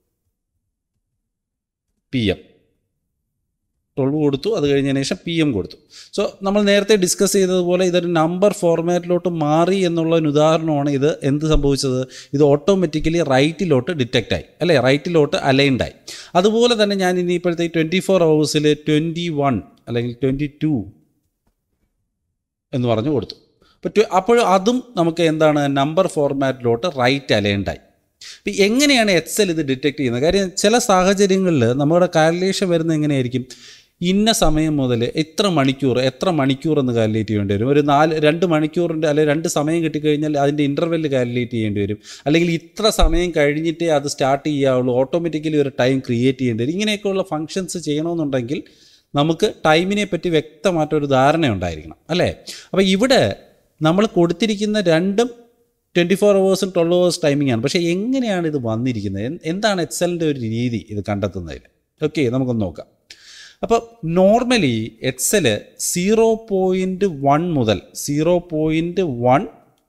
പി എം ട്വൽവ് കൊടുത്തു അത് കഴിഞ്ഞതിന് ശേഷം പി എം കൊടുത്തു സോ നമ്മൾ നേരത്തെ ഡിസ്കസ് ചെയ്തതുപോലെ ഇതൊരു നമ്പർ ഫോർമാറ്റിലോട്ട് മാറി എന്നുള്ള ഒരു ഉദാഹരണമാണ് ഇത് എന്ത് സംഭവിച്ചത് ഇത് ഓട്ടോമാറ്റിക്കലി റൈറ്റിലോട്ട് ഡിറ്റക്റ്റ് ആയി അല്ലേ റൈറ്റിലോട്ട് അലൈൻഡ് ആയി അതുപോലെ തന്നെ ഞാൻ ഇനി ഇപ്പോഴത്തെ ട്വൻറ്റി ഫോർ അവേഴ്സിൽ ട്വൻറ്റി വൺ അല്ലെങ്കിൽ ട്വൻറ്റി ടു എന്ന് പറഞ്ഞു കൊടുത്തു അപ്പോൾ അപ്പോൾ അതും നമുക്ക് എന്താണ് നമ്പർ ഫോർമാറ്റിലോട്ട് റൈറ്റ് അലൈൻഡായി അപ്പം എങ്ങനെയാണ് എക്സൽ ഇത് ഡിറ്റക്ട് ചെയ്യുന്നത് കാര്യം ചില സാഹചര്യങ്ങളിൽ നമ്മുടെ കാൽക്കുലേഷൻ വരുന്നത് എങ്ങനെയായിരിക്കും ഇന്ന സമയം മുതൽ എത്ര മണിക്കൂർ എത്ര മണിക്കൂർ എന്ന് കാൽക്കുലേറ്റ് ചെയ്യേണ്ടി വരും ഒരു നാല് രണ്ട് മണിക്കൂറിൻ്റെ അല്ലെങ്കിൽ രണ്ട് സമയം കിട്ടിക്കഴിഞ്ഞാൽ അതിൻ്റെ ഇൻ്റർവെല്ല് കാൽക്കുലേറ്റ് ചെയ്യേണ്ടി വരും അല്ലെങ്കിൽ ഇത്ര സമയം കഴിഞ്ഞിട്ടേ അത് സ്റ്റാർട്ട് ചെയ്യാവുള്ളൂ ഓട്ടോമാറ്റിക്കലി ഒരു ടൈം ക്രിയേറ്റ് ചെയ്യേണ്ടി വരും ഇങ്ങനെയൊക്കെയുള്ള ഫങ്ഷൻസ് ചെയ്യണമെന്നുണ്ടെങ്കിൽ നമുക്ക് ടൈമിനെ പറ്റി വ്യക്തമായിട്ടൊരു ധാരണ ഉണ്ടായിരിക്കണം അല്ലേ അപ്പോൾ ഇവിടെ നമ്മൾ കൊടുത്തിരിക്കുന്ന രണ്ടും ട്വൻറ്റി ഫോർ അവേഴ്സും ട്വൽവ് അവേഴ്സ് ടൈമിംഗ് ആണ് പക്ഷേ എങ്ങനെയാണ് ഇത് വന്നിരിക്കുന്നത് എന്ത്- എന്താണ് എക്സലിൻ്റെ ഒരു രീതി ഇത് കണ്ടെത്തുന്നതിൽ ഓക്കെ നമുക്കൊന്ന് നോക്കാം അപ്പോൾ normally Excel zero point one മുതൽ zero point one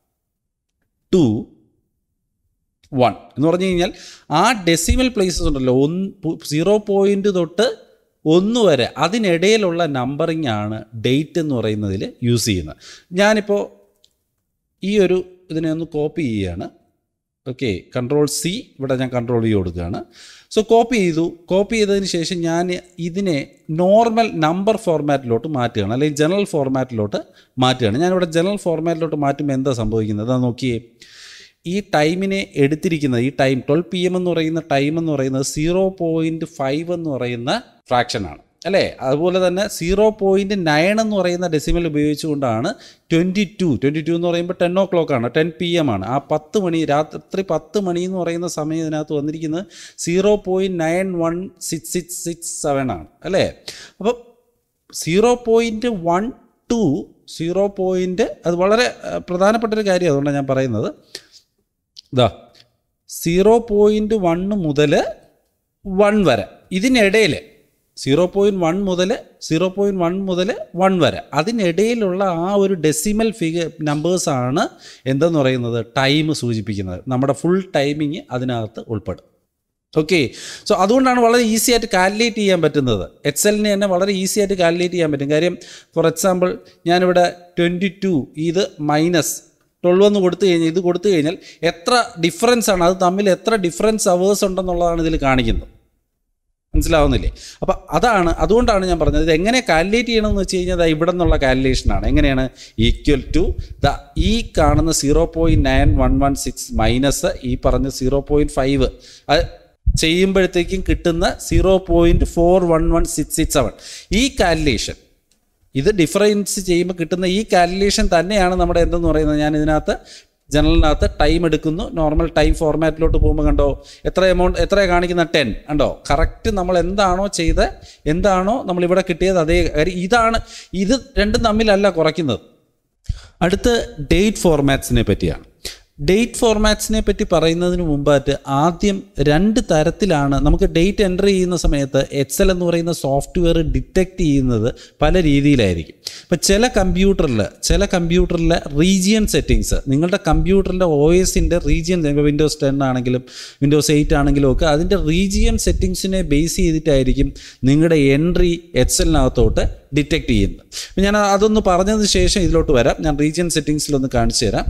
two one എന്ന് പറഞ്ഞു കഴിഞ്ഞാൽ ആ ഡെസിമൽ പ്ലേസസ് ഉണ്ടല്ലോ ഒന്ന് സീറോ പോയിൻറ്റ് തൊട്ട് ഒന്ന് വരെ അതിനിടയിലുള്ള നമ്പറിംഗ് ആണ് ഡേറ്റ് എന്ന് പറയുന്നതിൽ യൂസ് ചെയ്യുന്നത് ഞാനിപ്പോൾ ഈ ഒരു ഇതിനെ ഒന്ന് കോപ്പി ചെയ്യുകയാണ് ഓക്കെ കൺട്രോൾ സി ഇവിടെ ഞാൻ കൺട്രോൾ ചെയ്ത് കൊടുക്കുകയാണ് സോ കോപ്പി ചെയ്തു കോപ്പി ചെയ്തതിന് ശേഷം ഞാൻ ഇതിനെ നോർമൽ നമ്പർ ഫോർമാറ്റിലോട്ട് മാറ്റുകയാണ് അല്ലെങ്കിൽ ജനറൽ ഫോർമാറ്റിലോട്ട് മാറ്റുകയാണ് ഞാനിവിടെ ജനറൽ ഫോർമാറ്റിലോട്ട് മാറ്റുമ്പോൾ എന്താ സംഭവിക്കുന്നത് അതാ നോക്കിയേ ഈ ടൈമിനെ എടുത്തിരിക്കുന്നത് ഈ ടൈം ട്വൽവ് പി എം എന്ന് പറയുന്ന ടൈം എന്ന് പറയുന്നത് സീറോ പോയിൻറ്റ് ഫൈവ് എന്ന് പറയുന്ന ഫ്രാക്ഷനാണ് അല്ലേ അതുപോലെ തന്നെ സീറോ പോയിൻറ്റ് നയൻ എന്ന് പറയുന്ന ഡെസിമൽ ഉപയോഗിച്ചുകൊണ്ടാണ് ട്വൻറ്റി ടു ട്വൻറ്റി ടു എന്ന് പറയുമ്പോൾ ടെൻ ഓ ക്ലോക്ക് ആണ് ടെൻ പി എം ആണ് ആ പത്ത് മണി രാത്രി പത്ത് മണി എന്ന് പറയുന്ന സമയം ഇതിനകത്ത് വന്നിരിക്കുന്നത് zero point nine one six six six seven ആണ് അല്ലേ അപ്പം zero point one two zero point അത് വളരെ അഹ്, പ്രധാനപ്പെട്ട ഒരു കാര്യം അതുകൊണ്ടാണ് ഞാൻ പറയുന്നത് ഇതാ സീറോ പോയിൻറ്റ് വണ്ണ് മുതൽ വൺ വരെ ഇതിനിടയിൽ സീറോ പോയിൻറ്റ് വൺ മുതൽ സീറോ പോയിൻറ്റ് വൺ മുതൽ വൺ വരെ അതിനിടയിലുള്ള ആ ഒരു ഡെസിമൽ ഫിഗർ നമ്പേഴ്സാണ് എന്തെന്ന് പറയുന്നത് ടൈം സൂചിപ്പിക്കുന്നത് നമ്മുടെ ഫുൾ ടൈമിങ് അതിനകത്ത് ഉൾപ്പെടും ഓക്കെ സോ അതുകൊണ്ടാണ് വളരെ ഈസി ആയിട്ട് കാൽക്കുലേറ്റ് ചെയ്യാൻ പറ്റുന്നത് എക്സലിന് തന്നെ വളരെ ഈസി ആയിട്ട് കാൽക്കുലേറ്റ് ചെയ്യാൻ പറ്റും കാര്യം ഫോർ എക്സാമ്പിൾ ഞാനിവിടെ ട്വൻറ്റി ടു ഇത് മൈനസ് ട്വൽവ് എന്ന് കൊടുത്തു കഴിഞ്ഞാൽ ഇത് കൊടുത്തു കഴിഞ്ഞാൽ എത്ര ഡിഫറൻസ് ആണ് അത് തമ്മിൽ എത്ര ഡിഫറൻസ് അവേഴ്സ് ഉണ്ടെന്നുള്ളതാണ് ഇതിൽ കാണിക്കുന്നത് മനസ്സിലാവുന്നില്ലേ അപ്പം അതാണ് അതുകൊണ്ടാണ് ഞാൻ പറഞ്ഞത് ഇത് എങ്ങനെ കാൽക്കുലേറ്റ് ചെയ്യണമെന്ന് വെച്ച് കഴിഞ്ഞാൽ ദാ ഇവിടെ നിന്നുള്ള കാൽക്കുലേഷനാണ് എങ്ങനെയാണ് ഈക്വൽ ടു ദ ഈ കാണുന്ന zero point nine one one six minus ഈ പറഞ്ഞ സീറോ പോയിൻറ്റ് ഫൈവ് അത് ചെയ്യുമ്പോഴത്തേക്കും കിട്ടുന്ന zero point four one one six six seven ഈ കാൽക്കുലേഷൻ ഇത് ഡിഫറൻസ് ചെയ്യുമ്പോൾ കിട്ടുന്ന ഈ കാൽക്കുലേഷൻ തന്നെയാണ് നമ്മുടെ എന്തെന്ന് പറയുന്നത് ഞാൻ ഇതിനകത്ത് ജനറലിനകത്ത് ടൈം എടുക്കുന്നു നോർമൽ ടൈം ഫോർമാറ്റിലോട്ട് പോകുമ്പോൾ കണ്ടോ എത്ര എമൗണ്ട് എത്ര കാണിക്കുന്ന ടെൻ കണ്ടോ കറക്റ്റ് നമ്മൾ എന്താണോ ചെയ്ത് എന്താണോ നമ്മൾ ഇവിടെ കിട്ടിയത് അതേ കാര്യം ഇതാണ് ഇത് രണ്ടും തമ്മിലല്ല കുറയ്ക്കുന്നത് അടുത്ത് ഡേറ്റ് ഫോർമാറ്റ്സിനെ പറ്റിയാണ് ഡേറ്റ് ഫോർമാറ്റ്സിനെ പറ്റി പറയുന്നതിന് മുമ്പായിട്ട് ആദ്യം രണ്ട് തരത്തിലാണ് നമുക്ക് ഡേറ്റ് എൻ്റർ ചെയ്യുന്ന സമയത്ത് എക്സൽ എന്ന് പറയുന്ന സോഫ്റ്റ്വെയർ ഡിറ്റക്റ്റ് ചെയ്യുന്നത് പല രീതിയിലായിരിക്കും ഇപ്പം ചില കമ്പ്യൂട്ടറിൽ ചില കമ്പ്യൂട്ടറിലെ റീജിയൻ സെറ്റിങ്സ് നിങ്ങളുടെ കമ്പ്യൂട്ടറിൻ്റെ ഒ എസിൻ്റെ റീജിയൻ വിൻഡോസ് ടെൻ ആണെങ്കിലും വിൻഡോസ് എയ്റ്റ് ആണെങ്കിലും ഒക്കെ അതിൻ്റെ റീജിയൻ സെറ്റിങ്സിനെ ബേസ് ചെയ്തിട്ടായിരിക്കും നിങ്ങളുടെ എൻട്രി എക്സലിനകത്തോട്ട് ഡിറ്റക്റ്റ് ചെയ്യുന്നത് അപ്പം ഞാൻ അതൊന്ന് പറഞ്ഞതിന് ശേഷം ഇതിലോട്ട് വരാം ഞാൻ റീജിയൻ സെറ്റിങ്സിലൊന്ന് കാണിച്ചു തരാം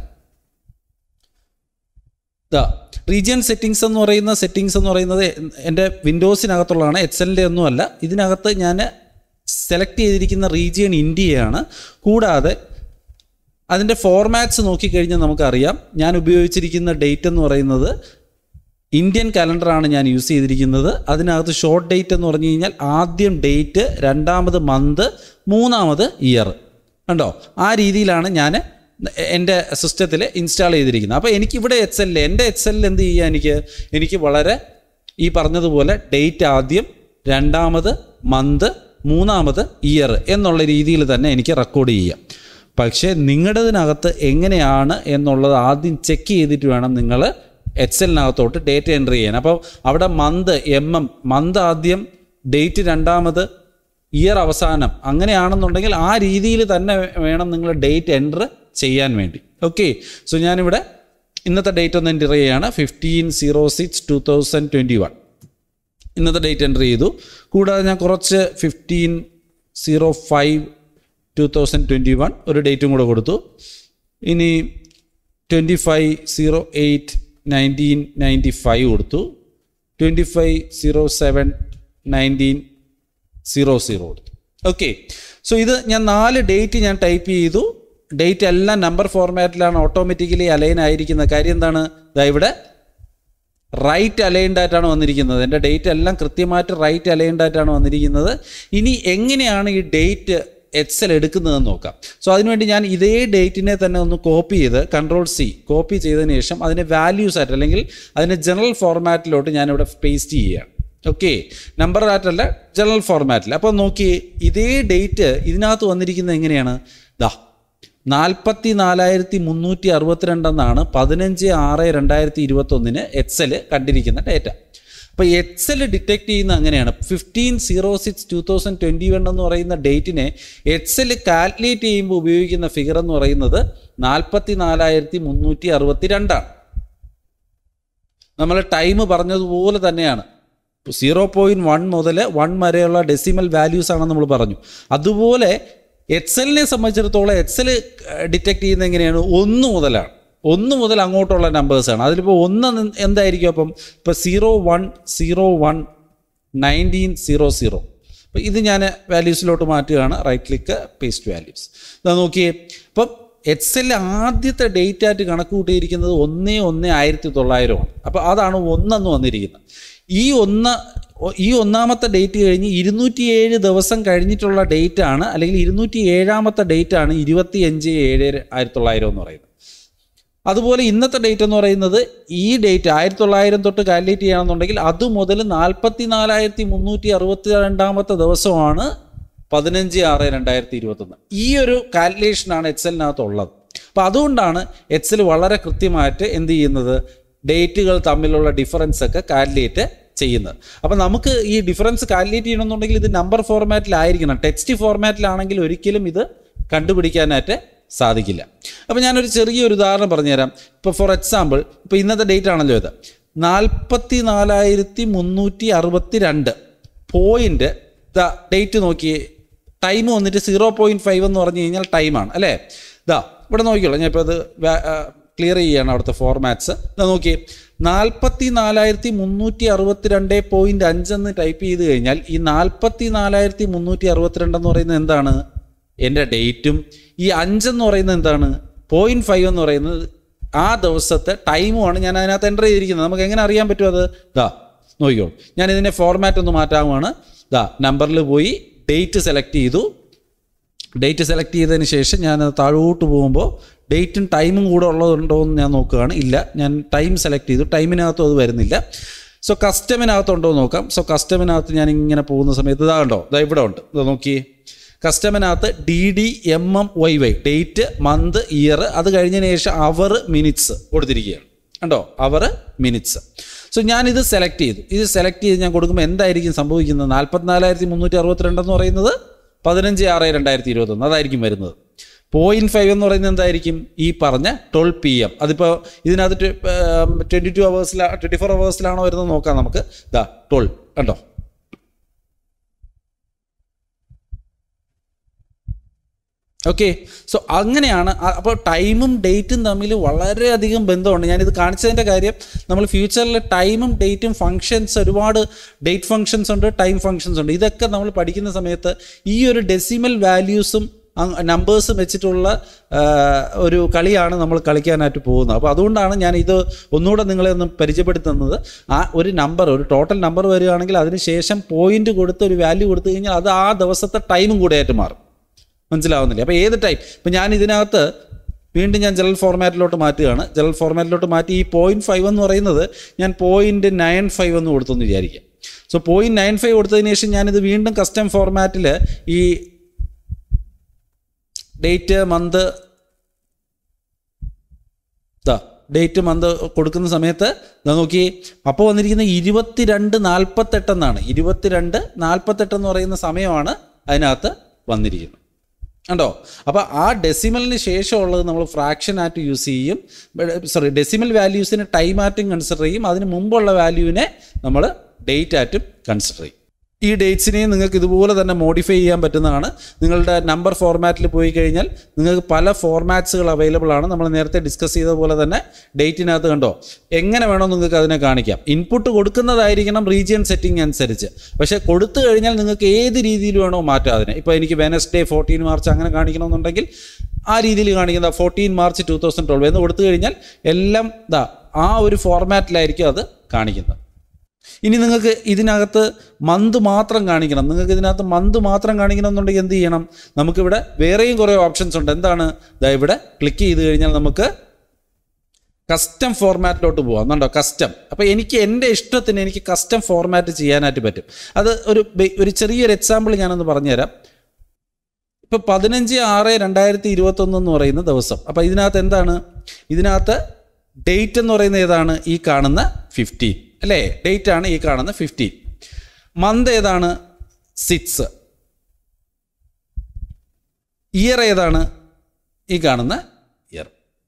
ദാ റീജിയൻ സെറ്റിങ്സ് എന്ന് പറയുന്ന സെറ്റിങ്സ് എന്ന് പറയുന്നത് എൻ്റെ വിൻഡോസിനകത്തുള്ളതാണ് എക്സലിൻ്റെ ഒന്നുമല്ല ഇതിനകത്ത് ഞാൻ സെലക്ട് ചെയ്തിരിക്കുന്ന റീജിയൻ ഇന്ത്യയാണ് കൂടാതെ അതിൻ്റെ ഫോർമാറ്റ്സ് നോക്കിക്കഴിഞ്ഞാൽ നമുക്കറിയാം ഞാൻ ഉപയോഗിച്ചിരിക്കുന്ന ഡേറ്റ് എന്ന് പറയുന്നത് ഇന്ത്യൻ കലണ്ടറാണ് ഞാൻ യൂസ് ചെയ്തിരിക്കുന്നത് അതിനകത്ത് ഷോർട്ട് ഡേറ്റ് എന്ന് പറഞ്ഞു കഴിഞ്ഞാൽ ആദ്യം ഡേറ്റ് രണ്ടാമത് മന്ത് മൂന്നാമത് ഇയർ കണ്ടോ ആ രീതിയിലാണ് ഞാൻ എൻ്റെ സിസ്റ്റത്തിൽ ഇൻസ്റ്റാൾ ചെയ്തിരിക്കുന്നത് അപ്പോൾ എനിക്കിവിടെ എക്സ് എല്ലിൽ എൻ്റെ എക്സ് എല്ലിൽ എന്ത് ചെയ്യാൻ എനിക്ക് എനിക്ക് വളരെ ഈ പറഞ്ഞതുപോലെ ഡേറ്റ് ആദ്യം രണ്ടാമത് മന്ത് മൂന്നാമത് ഇയർ എന്നുള്ള രീതിയിൽ തന്നെ എനിക്ക് റെക്കോർഡ് ചെയ്യാം പക്ഷേ നിങ്ങളുടേതിനകത്ത് എങ്ങനെയാണ് എന്നുള്ളത് ആദ്യം ചെക്ക് ചെയ്തിട്ട് വേണം നിങ്ങൾ എക്സലിനകത്തോട്ട് ഡേറ്റ് എൻ്റർ ചെയ്യാൻ അപ്പോൾ അവിടെ മന്ത് എം എം മന്ത് ആദ്യം ഡേറ്റ് രണ്ടാമത് ഇയർ അവസാനം അങ്ങനെയാണെന്നുണ്ടെങ്കിൽ ആ രീതിയിൽ തന്നെ വേണം നിങ്ങൾ ഡേറ്റ് എൻ്റർ ചെയ്യാൻ വേണ്ടി ഓക്കെ സോ ഞാനിവിടെ ഇന്നത്തെ ഡേറ്റ് ഒന്ന് എൻ്റർ ചെയ്യുകയാണ് fifteen zero six two thousand twenty one ഇന്നത്തെ ഡേറ്റ് എൻ്റർ ചെയ്തു കൂടാതെ ഞാൻ കുറച്ച് fifteen zero five two thousand twenty one ഒരു ഡേറ്റും കൂടെ കൊടുത്തു ഇനി twenty five zero eight nineteen ninety five കൊടുത്തു twenty five zero seven nineteen zero zero കൊടുത്തു ഓക്കെ സോ ഇത് ഞാൻ നാല് ഡേറ്റ് ഞാൻ ടൈപ്പ് ചെയ്തു ഡേറ്റ് എല്ലാം നമ്പർ ഫോർമാറ്റിലാണ് ഓട്ടോമാറ്റിക്കലി അലൈൻ ആയിരിക്കുന്നത് കാര്യം എന്താണ് ഇതാ ഇവിടെ റൈറ്റ് അലൈൻഡ് ആയിട്ടാണ് വന്നിരിക്കുന്നത് എൻ്റെ ഡേറ്റ് എല്ലാം കൃത്യമായിട്ട് റൈറ്റ് അലൈൻഡ് ആയിട്ടാണ് വന്നിരിക്കുന്നത് ഇനി എങ്ങനെയാണ് ഈ ഡേറ്റ് എക്സൽ എടുക്കുന്നതെന്ന് നോക്കാം സോ അതിനുവേണ്ടി ഞാൻ ഇതേ ഡേറ്റിനെ തന്നെ ഒന്ന് കോപ്പി ചെയ്ത് കൺട്രോൾ സി കോപ്പി ചെയ്തതിന് ശേഷം അതിനെ വാല്യൂസ് ആയിട്ട് അല്ലെങ്കിൽ അതിനെ ജനറൽ ഫോർമാറ്റിലോട്ട് ഞാനിവിടെ പേസ്റ്റ് ചെയ്യുകയാണ് ഓക്കെ നമ്പർ ആയിട്ടല്ല ജനറൽ ഫോർമാറ്റിൽ അപ്പോൾ നോക്കി ഇതേ ഡേറ്റ് ഇതിനകത്ത് വന്നിരിക്കുന്നത് എങ്ങനെയാണ് ദാ നാൽപ്പത്തി നാലായിരത്തി മുന്നൂറ്റി അറുപത്തിരണ്ടെന്നാണ് പതിനഞ്ച് ആറ് രണ്ടായിരത്തി ഇരുപത്തൊന്നിന് എക്സൽ കണ്ടിരിക്കുന്ന ഡേറ്റ അപ്പോൾ എക്സൽ ഡിറ്റക്ട് ചെയ്യുന്ന അങ്ങനെയാണ് fifteen zero six two thousand twenty one എന്ന് പറയുന്ന ഡേറ്റിനെ എക്സൽ കാൽക്കുലേറ്റ് ചെയ്യുമ്പോൾ ഉപയോഗിക്കുന്ന ഫിഗർ എന്ന് പറയുന്നത് നാൽപ്പത്തി നാലായിരത്തി മുന്നൂറ്റി അറുപത്തി രണ്ടാണ് നമ്മൾ ടൈം പറഞ്ഞതുപോലെ തന്നെയാണ് സീറോ പോയിൻറ്റ് വൺ മുതൽ വൺ വരെയുള്ള ഡെസിമൽ വാല്യൂസ് ആണെന്ന് നമ്മൾ പറഞ്ഞു അതുപോലെ എക്സലിനെ സംബന്ധിച്ചിടത്തോളം എക്സൽ ഡിറ്റക്ട് ചെയ്യുന്നത് എങ്ങനെയാണ് ഒന്ന് മുതലാണ് ഒന്ന് മുതൽ അങ്ങോട്ടുള്ള നമ്പേഴ്സാണ് അതിലിപ്പോൾ ഒന്ന് നി- എന്തായിരിക്കും അപ്പം ഇപ്പോൾ zero one zero one nineteen zero zero അപ്പോൾ ഇത് ഞാൻ വാല്യൂസിലോട്ട് മാറ്റുകയാണ് റൈറ്റ് ക്ലിക്ക് പേസ്റ്റ് വാല്യൂസ് ഇതാ നോക്കിയേ അപ്പം എക്സലിൽ ആദ്യത്തെ ഡേറ്റ് ആയിട്ട് കണക്ക് കൂട്ടിയിരിക്കുന്നത് ഒന്ന് ഒന്ന് ആയിരത്തി തൊള്ളായിരമാണ് അപ്പോൾ അതാണ് ഒന്നെന്ന് വന്നിരിക്കുന്നത് ഈ ഒന്ന് ഈ ഒന്നാമത്തെ ഡേറ്റ് കഴിഞ്ഞ് ഇരുന്നൂറ്റിയേഴ് ദിവസം കഴിഞ്ഞിട്ടുള്ള ഡേറ്റ് ആണ് അല്ലെങ്കിൽ ഇരുന്നൂറ്റി ഏഴാമത്തെ ഡേറ്റ് ആണ് ഇരുപത്തിയഞ്ച് ഏഴ് ആയിരത്തി തൊള്ളായിരം എന്ന് പറയുന്നത് അതുപോലെ ഇന്നത്തെ ഡേറ്റ് എന്ന് പറയുന്നത് ഈ ഡേറ്റ് ആയിരത്തി തൊള്ളായിരം തൊട്ട് കാൽക്കുലേറ്റ് ചെയ്യുകയാണെന്നുണ്ടെങ്കിൽ അത് മുതൽ നാൽപ്പത്തി നാലായിരത്തി മുന്നൂറ്റി അറുപത്തി രണ്ടാമത്തെ ദിവസമാണ് പതിനഞ്ച് ആറ് രണ്ടായിരത്തി ഇരുപത്തൊന്ന് ഈ ഒരു കാൽക്കുലേഷനാണ് എക്സലിനകത്ത് ഉള്ളത് അപ്പോൾ അതുകൊണ്ടാണ് എക്സൽ വളരെ കൃത്യമായിട്ട് എന്ത് ചെയ്യുന്നത് ഡേറ്റുകൾ തമ്മിലുള്ള ഡിഫറൻസ് ഒക്കെ കാൽക്കുലേറ്റ് ചെയ്യുന്നത് അപ്പോൾ നമുക്ക് ഈ ഡിഫറൻസ് കാൽക്കുലേറ്റ് ചെയ്യണമെന്നുണ്ടെങ്കിൽ ഇത് നമ്പർ ഫോർമാറ്റിലായിരിക്കണം ടെക്സ്റ്റ് ഫോർമാറ്റിലാണെങ്കിൽ ഒരിക്കലും ഇത് കണ്ടുപിടിക്കാനായിട്ട് സാധിക്കില്ല അപ്പോൾ ഞാനൊരു ചെറിയൊരു ഉദാഹരണം പറഞ്ഞുതരാം ഇപ്പോൾ ഫോർ എക്സാമ്പിൾ ഇപ്പോൾ ഇന്നത്തെ ഡേറ്റ് ആണല്ലോ ഇത് നാൽപ്പത്തി നാലായിരത്തി മുന്നൂറ്റി അറുപത്തി രണ്ട് പോയിൻ്റ് ഡേറ്റ് നോക്കി ടൈം വന്നിട്ട് സീറോ പോയിൻറ്റ് ഫൈവ് എന്ന് പറഞ്ഞു കഴിഞ്ഞാൽ ടൈമാണ് അല്ലേ ഇതാ ഇവിടെ നോക്കിയോളൂ ഞാൻ ഇപ്പോൾ അത് ക്ലിയർ ചെയ്യുകയാണ് അവിടുത്തെ ഫോർമാറ്റ്സ് ഇതാ നോക്കി നാൽപ്പത്തി നാലായിരത്തി മുന്നൂറ്റി അറുപത്തി രണ്ട് പോയിൻറ്റ് അഞ്ചെന്ന് ടൈപ്പ് ചെയ്ത് കഴിഞ്ഞാൽ ഈ നാൽപ്പത്തി നാലായിരത്തി മുന്നൂറ്റി അറുപത്തിരണ്ടെന്ന് പറയുന്നത് എന്താണ് എൻ്റെ ഡേറ്റും ഈ അഞ്ചെന്ന് പറയുന്നത് എന്താണ് പോയിൻറ്റ് ഫൈവ് എന്ന് പറയുന്നത് ആ ദിവസത്തെ ടൈമുമാണ് ഞാൻ അതിനകത്ത് എൻ്റർ ചെയ്തിരിക്കുന്നത് നമുക്ക് എങ്ങനെ അറിയാൻ പറ്റും അത് ദാ നോക്കിക്കോളൂ ഞാൻ ഇതിൻ്റെ ഫോർമാറ്റ് ഒന്ന് മാറ്റാവുകയാണ് ദാ നമ്പറിൽ പോയി ഡേറ്റ് സെലക്ട് ചെയ്തു ഡേറ്റ് സെലക്ട് ചെയ്തതിന് ശേഷം ഞാൻ താഴോട്ട് പോകുമ്പോൾ ഡേറ്റും ടൈമും കൂടെ ഉള്ളതുണ്ടോ എന്ന് ഞാൻ നോക്കുകയാണ് ഇല്ല ഞാൻ ടൈം സെലക്ട് ചെയ്തു ടൈമിനകത്തും അത് വരുന്നില്ല സോ കസ്റ്റമിനകത്തുണ്ടോ എന്ന് നോക്കാം സോ കസ്റ്റമിനകത്ത് ഞാൻ ഇങ്ങനെ പോകുന്ന സമയത്ത് ഇതാ കണ്ടോ ഇതാ ഇവിടെ ഉണ്ട് ഇതാ നോക്കിയേ കസ്റ്റമിനകത്ത് D D M M Y Y date month year അത് കഴിഞ്ഞതിന് ശേഷം അവർ മിനിറ്റ്സ് കൊടുത്തിരിക്കുകയാണ് കണ്ടോ അവർ മിനിറ്റ്സ് സോ ഞാനിത് സെലക്ട് ചെയ്തു ഇത് സെലക്ട് ചെയ്ത് ഞാൻ കൊടുക്കുമ്പോൾ എന്തായിരിക്കും സംഭവിക്കുന്നത് നാൽപ്പത്തിനാലായിരത്തി മുന്നൂറ്റി അറുപത്തിരണ്ടെന്ന് പറയുന്നത് പതിനഞ്ച് ആറ് രണ്ടായിരത്തി ഇരുപത്തൊന്ന് അതായിരിക്കും വരുന്നത് പോയിൻറ്റ് ഫൈവ് എന്ന് പറയുന്നത് എന്തായിരിക്കും ഈ പറഞ്ഞ ട്വൽവ് പി എം അതിപ്പോൾ ഇതിനകത്ത് ട്വൻറ്റി ടു അവേഴ്സിലാണ് ട്വൻറ്റി ഫോർ അവേഴ്സിലാണോ വരുന്നത് നോക്കാം നമുക്ക് ഇതാ ട്വൽവ് കണ്ടോ ഓക്കെ സോ അങ്ങനെയാണ് അ- അപ്പോൾ ടൈമും ഡേറ്റും തമ്മിൽ വളരെയധികം ബന്ധമുണ്ട് ഞാനിത് കാണിച്ചതിൻ്റെ കാര്യം നമ്മൾ ഫ്യൂച്ചറിൽ ടൈമും ഡേറ്റും ഫങ്ഷൻസ് ഒരുപാട് ഡേറ്റ് ഫങ്ഷൻസ് ഉണ്ട് ടൈം ഫങ്ഷൻസ് ഉണ്ട് ഇതൊക്കെ നമ്മൾ പഠിക്കുന്ന സമയത്ത് ഈ ഒരു ഡെസിമൽ വാല്യൂസും നമ്പേഴ്സും വെച്ചിട്ടുള്ള ആ, ഒരു കളിയാണ് നമ്മൾ കളിക്കാനായിട്ട് പോകുന്നത് അപ്പോൾ അതുകൊണ്ടാണ് ഞാൻ ഇത് ഒന്നുകൂടെ നിങ്ങളെ ഒന്ന് പരിചയപ്പെടുത്തുന്നത് ആ ഒരു നമ്പർ ഒരു ടോട്ടൽ നമ്പർ വരികയാണെങ്കിൽ അതിന് ശേഷം പോയിന്റ് കൊടുത്ത് ഒരു വാല്യൂ കൊടുത്തു കഴിഞ്ഞാൽ അത് ആ ദിവസത്തെ ടൈമും കൂടെ ആയിട്ട് മാറും മനസ്സിലാവുന്നില്ല അപ്പോൾ ഏത് ടൈം ഇപ്പം ഞാൻ ഇതിനകത്ത് വീണ്ടും ഞാൻ ജനറൽ ഫോർമാറ്റിലോട്ട് മാറ്റുകയാണ് ജനറൽ ഫോർമാറ്റിലോട്ട് മാറ്റി ഈ പോയിൻറ്റ് ഫൈവ് എന്ന് പറയുന്നത് ഞാൻ പോയിൻറ്റ് നയൻ ഫൈവ് എന്ന് കൊടുത്തെന്ന് വിചാരിക്കുക സോ പോയിൻറ്റ് നയൻ ഫൈവ് കൊടുത്തതിന് ശേഷം ഞാനിത് വീണ്ടും കസ്റ്റം ഫോർമാറ്റിൽ ഈ ഡേറ്റ് മന്ത് ഇതാ ഡേറ്റ് മന്ത് കൊടുക്കുന്ന സമയത്ത് ഇതാ നോക്കി അപ്പോൾ വന്നിരിക്കുന്ന ഇരുപത്തിരണ്ട് നാൽപ്പത്തെട്ടെന്നാണ് ഇരുപത്തിരണ്ട് നാൽപ്പത്തെട്ടെന്ന് പറയുന്ന സമയമാണ് അതിനകത്ത് വന്നിരിക്കുന്നത് കണ്ടോ അപ്പോൾ ആ ഡെസിമലിന് ശേഷമുള്ളത് നമ്മൾ ഫ്രാക്ഷൻ ആയിട്ട് യൂസ് ചെയ്യും സോറി ഡെസിമൽ വാല്യൂസിന് ടൈം ആയിട്ടും കൺസിഡർ ചെയ്യും അതിന് മുമ്പുള്ള വാല്യൂവിനെ നമ്മൾ ഡേറ്റ് ആയിട്ടും കൺസിഡർ ചെയ്യും ഈ ഡേറ്റ്സിനെയും നിങ്ങൾക്ക് ഇതുപോലെ തന്നെ മോഡിഫൈ ചെയ്യാൻ പറ്റുന്നതാണ് നിങ്ങളുടെ നമ്പർ ഫോർമാറ്റിൽ പോയി കഴിഞ്ഞാൽ നിങ്ങൾക്ക് പല ഫോർമാറ്റ്സുകൾ അവൈലബിൾ ആണ് നമ്മൾ നേരത്തെ ഡിസ്കസ് ചെയ്ത പോലെ തന്നെ ഡേറ്റിനകത്ത് കണ്ടോ എങ്ങനെ വേണോ നിങ്ങൾക്ക് അതിനെ കാണിക്കാം ഇൻപുട്ട് കൊടുക്കുന്നതായിരിക്കണം റീജിയൻ സെറ്റിംഗ് അനുസരിച്ച് പക്ഷേ കൊടുത്തു കഴിഞ്ഞാൽ നിങ്ങൾക്ക് ഏത് രീതിയിൽ വേണോ മാറ്റാം അതിനെ ഇപ്പോൾ എനിക്ക് വെനസ്ഡേ ഫോർട്ടീൻ മാർച്ച് അങ്ങനെ കാണിക്കണമെന്നുണ്ടെങ്കിൽ ആ രീതിയിൽ കാണിക്കുന്ന fourteen March two thousand twelve എന്ന് കൊടുത്തു കഴിഞ്ഞാൽ എല്ലാം ദാ ആ ഒരു ഫോർമാറ്റിലായിരിക്കും അത് കാണിക്കുന്നത് ഇനി നിങ്ങൾക്ക് ഇതിനകത്ത് മന്ത് മാത്രം കാണിക്കണം നിങ്ങൾക്ക് ഇതിനകത്ത് മന്ത് മാത്രം കാണിക്കണം എന്നുണ്ടെങ്കിൽ എന്ത് ചെയ്യണം നമുക്കിവിടെ വേറെയും കുറേ ഓപ്ഷൻസ് ഉണ്ട് എന്താണ് ഇതാ ഇവിടെ ക്ലിക്ക് ചെയ്ത് കഴിഞ്ഞാൽ നമുക്ക് കസ്റ്റം ഫോർമാറ്റിലോട്ട് പോകാം എന്നുണ്ടോ കസ്റ്റം അപ്പോൾ എനിക്ക് എൻ്റെ ഇഷ്ടത്തിന് എനിക്ക് കസ്റ്റം ഫോർമാറ്റ് ചെയ്യാനായിട്ട് പറ്റും അത് ഒരു ബെ- ഒരു ചെറിയൊരു എക്സാമ്പിൾ ഞാനൊന്ന് പറഞ്ഞുതരാം ഇപ്പോൾ പതിനഞ്ച് ആറ് രണ്ടായിരത്തി ഇരുപത്തൊന്ന് എന്ന് പറയുന്ന ദിവസം അപ്പോൾ ഇതിനകത്ത് എന്താണ് ഇതിനകത്ത് ഡേറ്റ് എന്ന് പറയുന്നത് ഏതാണ് ഈ കാണുന്ന ഫിഫ്റ്റീൻ അല്ലേ ഡേറ്റ് ആണ് ഈ കാണുന്ന ഫിഫ്റ്റീൻ മന്ത് ഏതാണ് സിക്സ് ഇയർ ഏതാണ് ഈ കാണുന്ന ഇയർ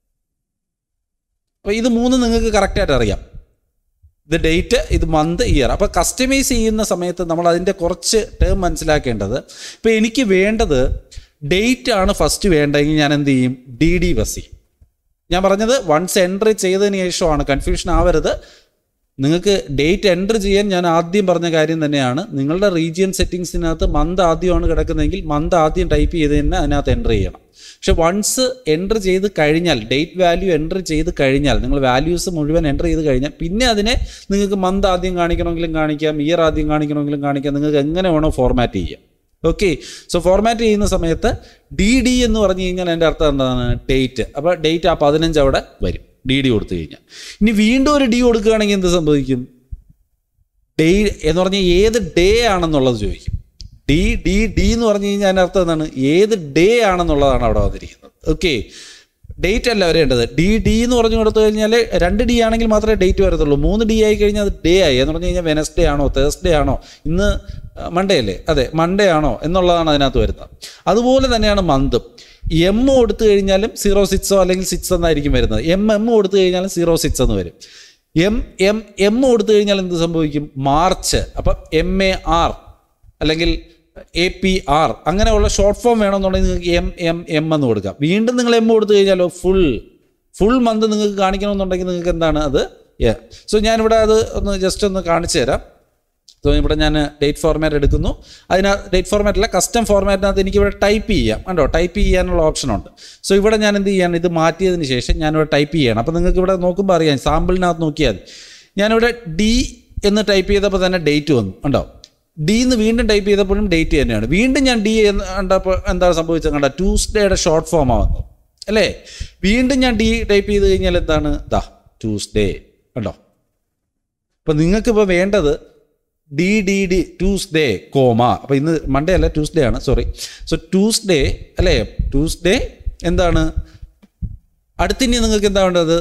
അപ്പോൾ ഇത് മൂന്ന് നിങ്ങൾക്ക് കറക്റ്റായിട്ട് അറിയാം ഇത് ഡേറ്റ് ഇത് മന്ത് ഇയർ അപ്പോൾ കസ്റ്റമൈസ് ചെയ്യുന്ന സമയത്ത് നമ്മൾ അതിൻ്റെ കുറച്ച് ടേം മനസ്സിലാക്കേണ്ടത് ഇപ്പോൾ എനിക്ക് വേണ്ടത് ഡേറ്റ് ആണ് ഫസ്റ്റ് വേണ്ടതെങ്കിൽ ഞാൻ എന്ത് ചെയ്യും ഡി ഡി ബസ് ഞാൻ പറഞ്ഞത് വൺസ് എൻട്രി ചെയ്തതിന് ശേഷമാണ് കൺഫ്യൂഷൻ ആവരുത് നിങ്ങൾക്ക് ഡേറ്റ് എൻട്രി ചെയ്യാൻ ഞാൻ ആദ്യം പറഞ്ഞ കാര്യം തന്നെയാണ് നിങ്ങളുടെ റീജിയൻ സെറ്റിങ്സിനകത്ത് മന്ത് ആദ്യമാണ് കിടക്കുന്നതെങ്കിൽ മന്ത് ആദ്യം ടൈപ്പ് ചെയ്ത് തന്നെ അതിനകത്ത് എൻട്രി ചെയ്യണം പക്ഷെ വൺസ് എൻട്രി ചെയ്ത് കഴിഞ്ഞാൽ ഡേറ്റ് വാല്യൂ എൻട്രി ചെയ്ത് കഴിഞ്ഞാൽ നിങ്ങൾ വാല്യൂസ് മുഴുവൻ എൻട്രി ചെയ്ത് കഴിഞ്ഞാൽ പിന്നെ അതിനെ നിങ്ങൾക്ക് മന്ത് ആദ്യം കാണിക്കണമെങ്കിലും കാണിക്കാം ഇയർ ആദ്യം കാണിക്കണമെങ്കിലും കാണിക്കാം നിങ്ങൾക്ക് എങ്ങനെ വേണോ ഫോർമാറ്റ് ചെയ്യാം ഓക്കെ സോ ഫോർമാറ്റ് ചെയ്യുന്ന സമയത്ത് ഡി ഡി എന്ന് പറഞ്ഞു കഴിഞ്ഞാൽ എൻ്റെ അർത്ഥം എന്താണ് ഡേറ്റ് അപ്പോൾ ഡേറ്റ് ആ പതിനഞ്ച് അവിടെ വരും ഡി ഡി കൊടുത്തു കഴിഞ്ഞാൽ ഇനി വീണ്ടും ഒരു ഡി കൊടുക്കുകയാണെങ്കിൽ എന്ത് സംഭവിക്കും ഡേ എന്ന് പറഞ്ഞാൽ ഏത് ഡേ ആണെന്നുള്ളത് ചോദിക്കും ഡി ഡി ഡി എന്ന് പറഞ്ഞു കഴിഞ്ഞാൽ അതിൻ്റെ അർത്ഥം എന്താണ് ഏത് ഡേ ആണെന്നുള്ളതാണ് അവിടെ വന്നിരിക്കുന്നത് ഓക്കെ ഡേറ്റ് അല്ല വരേണ്ടത് ഡി ഡി എന്ന് പറഞ്ഞു കൊടുത്തു കഴിഞ്ഞാൽ രണ്ട് ഡി ആണെങ്കിൽ മാത്രമേ ഡേറ്റ് വരത്തുള്ളൂ മൂന്ന് ഡി ആയി കഴിഞ്ഞാൽ അത് ഡേ ആയി എന്ന് പറഞ്ഞു കഴിഞ്ഞാൽ വെനസ്ഡേ ആണോ തേഴ്സ്ഡേ ആണോ ഇന്ന് മൺഡേ അല്ലേ അതെ മൺഡേ ആണോ എന്നുള്ളതാണ് അതിനകത്ത് വരുന്നത് അതുപോലെ തന്നെയാണ് മന്തും എം കൊടുത്തു കഴിഞ്ഞാലും സീറോ സിക്സോ അല്ലെങ്കിൽ സിക്സ് എന്നായിരിക്കും വരുന്നത് എം എം കൊടുത്തു കഴിഞ്ഞാലും സീറോ സിക്സ് എന്ന് വരും എം എം എം കൊടുത്തു കഴിഞ്ഞാൽ എന്ത് സംഭവിക്കും മാർച്ച് അപ്പം എം എ ആർ അല്ലെങ്കിൽ എ പി ആർ അങ്ങനെയുള്ള ഷോർട്ട് ഫോം വേണമെന്നുണ്ടെങ്കിൽ നിങ്ങൾക്ക് എം എം എം എന്ന് കൊടുക്കാം വീണ്ടും നിങ്ങൾ എം കൊടുത്തു കഴിഞ്ഞാലോ ഫുൾ ഫുൾ മന്ത് നിങ്ങൾക്ക് കാണിക്കണമെന്നുണ്ടെങ്കിൽ നിങ്ങൾക്ക് എന്താണ് അത് സോ ഞാനിവിടെ അത് ഒന്ന് ജസ്റ്റ് ഒന്ന് കാണിച്ചു തരാം സോ ഇവിടെ ഞാൻ ഡേറ്റ് ഫോർമാറ്റ് എടുക്കുന്നു അതിനകത്ത് ഡേറ്റ് ഫോർമാറ്റ് അല്ല കസ്റ്റം ഫോർമാറ്റിനകത്ത് എനിക്ക് ഇവിടെ ടൈപ്പ് ചെയ്യാം കണ്ടോ ടൈപ്പ് ചെയ്യാനുള്ള ഓപ്ഷൻ ഉണ്ട് സോ ഇവിടെ ഞാൻ എന്ത് ചെയ്യാണ് ഇത് മാറ്റിയതിന് ശേഷം ഞാനിവിടെ ടൈപ്പ് ചെയ്യണം അപ്പോൾ നിങ്ങൾക്ക് ഇവിടെ നോക്കുമ്പോൾ അറിയാം സാമ്പിളിനകത്ത് നോക്കിയാൽ മതി ഞാനിവിടെ ഡി എന്ന് ടൈപ്പ് ചെയ്തപ്പോൾ തന്നെ ഡേറ്റ് വന്നു ഉണ്ടോ ഡി എന്ന് വീണ്ടും ടൈപ്പ് ചെയ്തപ്പോഴും ഡേറ്റ് തന്നെയാണ് വീണ്ടും ഞാൻ ഡി എന്ന് കണ്ടപ്പോൾ എന്താണ് സംഭവിച്ചത് കണ്ട ട്യൂസ്ഡേയുടെ ഷോർട്ട് ഫോം ആവുന്നു അല്ലേ വീണ്ടും ഞാൻ ഡി ടൈപ്പ് ചെയ്ത് കഴിഞ്ഞാൽ എന്താണ് ദാ ട്യൂസ്ഡേ കണ്ടോ അപ്പം നിങ്ങൾക്കിപ്പോൾ വേണ്ടത് D D D Tuesday comma അപ്പോൾ ഇന്ന് മൺഡേ അല്ല ട്യൂസ്ഡേ ആണ് സോറി സോ ട്യൂസ്ഡേ അല്ലേ ട്യൂസ്ഡേ എന്താണ് അടുത്തിനി നിങ്ങൾക്ക് എന്താ വേണ്ടത്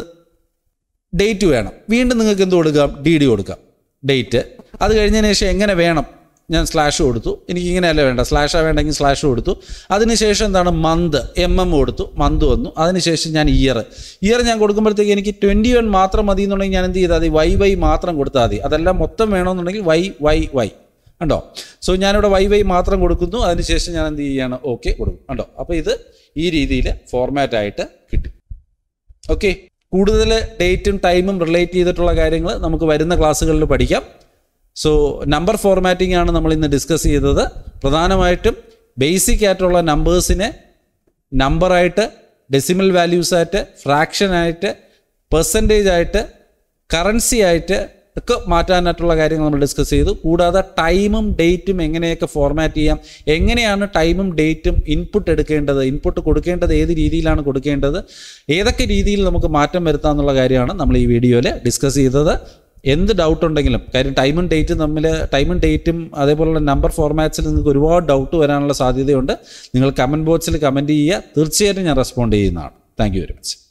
ഡേറ്റ് വേണം വീണ്ടും നിങ്ങൾക്ക് എന്ത് കൊടുക്കാം ഡി ഡി കൊടുക്കാം ഡേറ്റ് അത് കഴിഞ്ഞതിന് ശേഷം എങ്ങനെ വേണം ഞാൻ സ്ലാഷ് കൊടുത്തു എനിക്ക് ഇങ്ങനെയല്ല വേണ്ട സ്ലാഷാ വേണ്ടെങ്കിൽ സ്ലാഷ് കൊടുത്തു അതിനുശേഷം എന്താണ് മന്ത് എം എം കൊടുത്തു മന്ത് വന്നു അതിനുശേഷം ഞാൻ ഇയർ ഇയർ ഞാൻ കൊടുക്കുമ്പോഴത്തേക്ക് എനിക്ക് ട്വൻറ്റി വൺ മാത്രം മതി എന്നുണ്ടെങ്കിൽ ഞാൻ എന്ത് ചെയ്താൽ മതി വൈ വൈ മാത്രം കൊടുത്താൽ മതി അതെല്ലാം മൊത്തം വേണമെന്നുണ്ടെങ്കിൽ വൈ വൈ വൈ കണ്ടോ സോ ഞാനിവിടെ വൈ വൈ മാത്രം കൊടുക്കുന്നു അതിനുശേഷം ഞാൻ എന്ത് ചെയ്യുകയാണ് ഓക്കെ കൊടുക്കും കണ്ടോ അപ്പോൾ ഇത് ഈ രീതിയിൽ ഫോർമാറ്റായിട്ട് കിട്ടും ഓക്കെ കൂടുതൽ ഡേറ്റും ടൈമും റിലേറ്റ് ചെയ്തിട്ടുള്ള കാര്യങ്ങൾ നമുക്ക് വരുന്ന ക്ലാസ്സുകളിൽ പഠിക്കാം സോ നമ്പർ ഫോർമാറ്റിംഗ് ആണ് നമ്മൾ ഇന്ന് ഡിസ്കസ് ചെയ്തത് പ്രധാനമായിട്ടും ബേസിക് ആയിട്ടുള്ള നമ്പേഴ്സിനെ നമ്പറായിട്ട് ഡെസിമൽ വാല്യൂസ് ആയിട്ട് ഫ്രാക്ഷൻ ആയിട്ട് പെർസെൻറ്റേജ് ആയിട്ട് കറൻസി ആയിട്ട് ഒക്കെ മാറ്റാനായിട്ടുള്ള കാര്യങ്ങൾ നമ്മൾ ഡിസ്കസ് ചെയ്തു കൂടാതെ ടൈമും ഡേറ്റും എങ്ങനെയൊക്കെ ഫോർമാറ്റ് ചെയ്യാം എങ്ങനെയാണ് ടൈമും ഡേറ്റും ഇൻപുട്ട് എടുക്കേണ്ടത് ഇൻപുട്ട് കൊടുക്കേണ്ടത് ഏത് രീതിയിലാണ് കൊടുക്കേണ്ടത് ഏതൊക്കെ രീതിയിൽ നമുക്ക് മാറ്റം വരുത്താം എന്നുള്ള കാര്യമാണ് നമ്മൾ ഈ വീഡിയോയിൽ ഡിസ്കസ് ചെയ്തത് എന്ത് ഡൗട്ട് ഉണ്ടെങ്കിലും കാര്യം ടൈമും ഡേറ്റും തമ്മിൽ ടൈമും ഡേറ്റും അതേപോലുള്ള നമ്പർ ഫോർമാറ്റ്സിൽ നിങ്ങൾക്ക് ഒരുപാട് ഡൗട്ട് വരാനുള്ള സാധ്യതയുണ്ട് നിങ്ങൾ കമൻറ്റ് ബോക്സിൽ കമൻറ്റ് ചെയ്യുക തീർച്ചയായിട്ടും ഞാൻ റെസ്പോണ്ട് ചെയ്യുന്നതാണ് താങ്ക് യു വെരി മച്ച്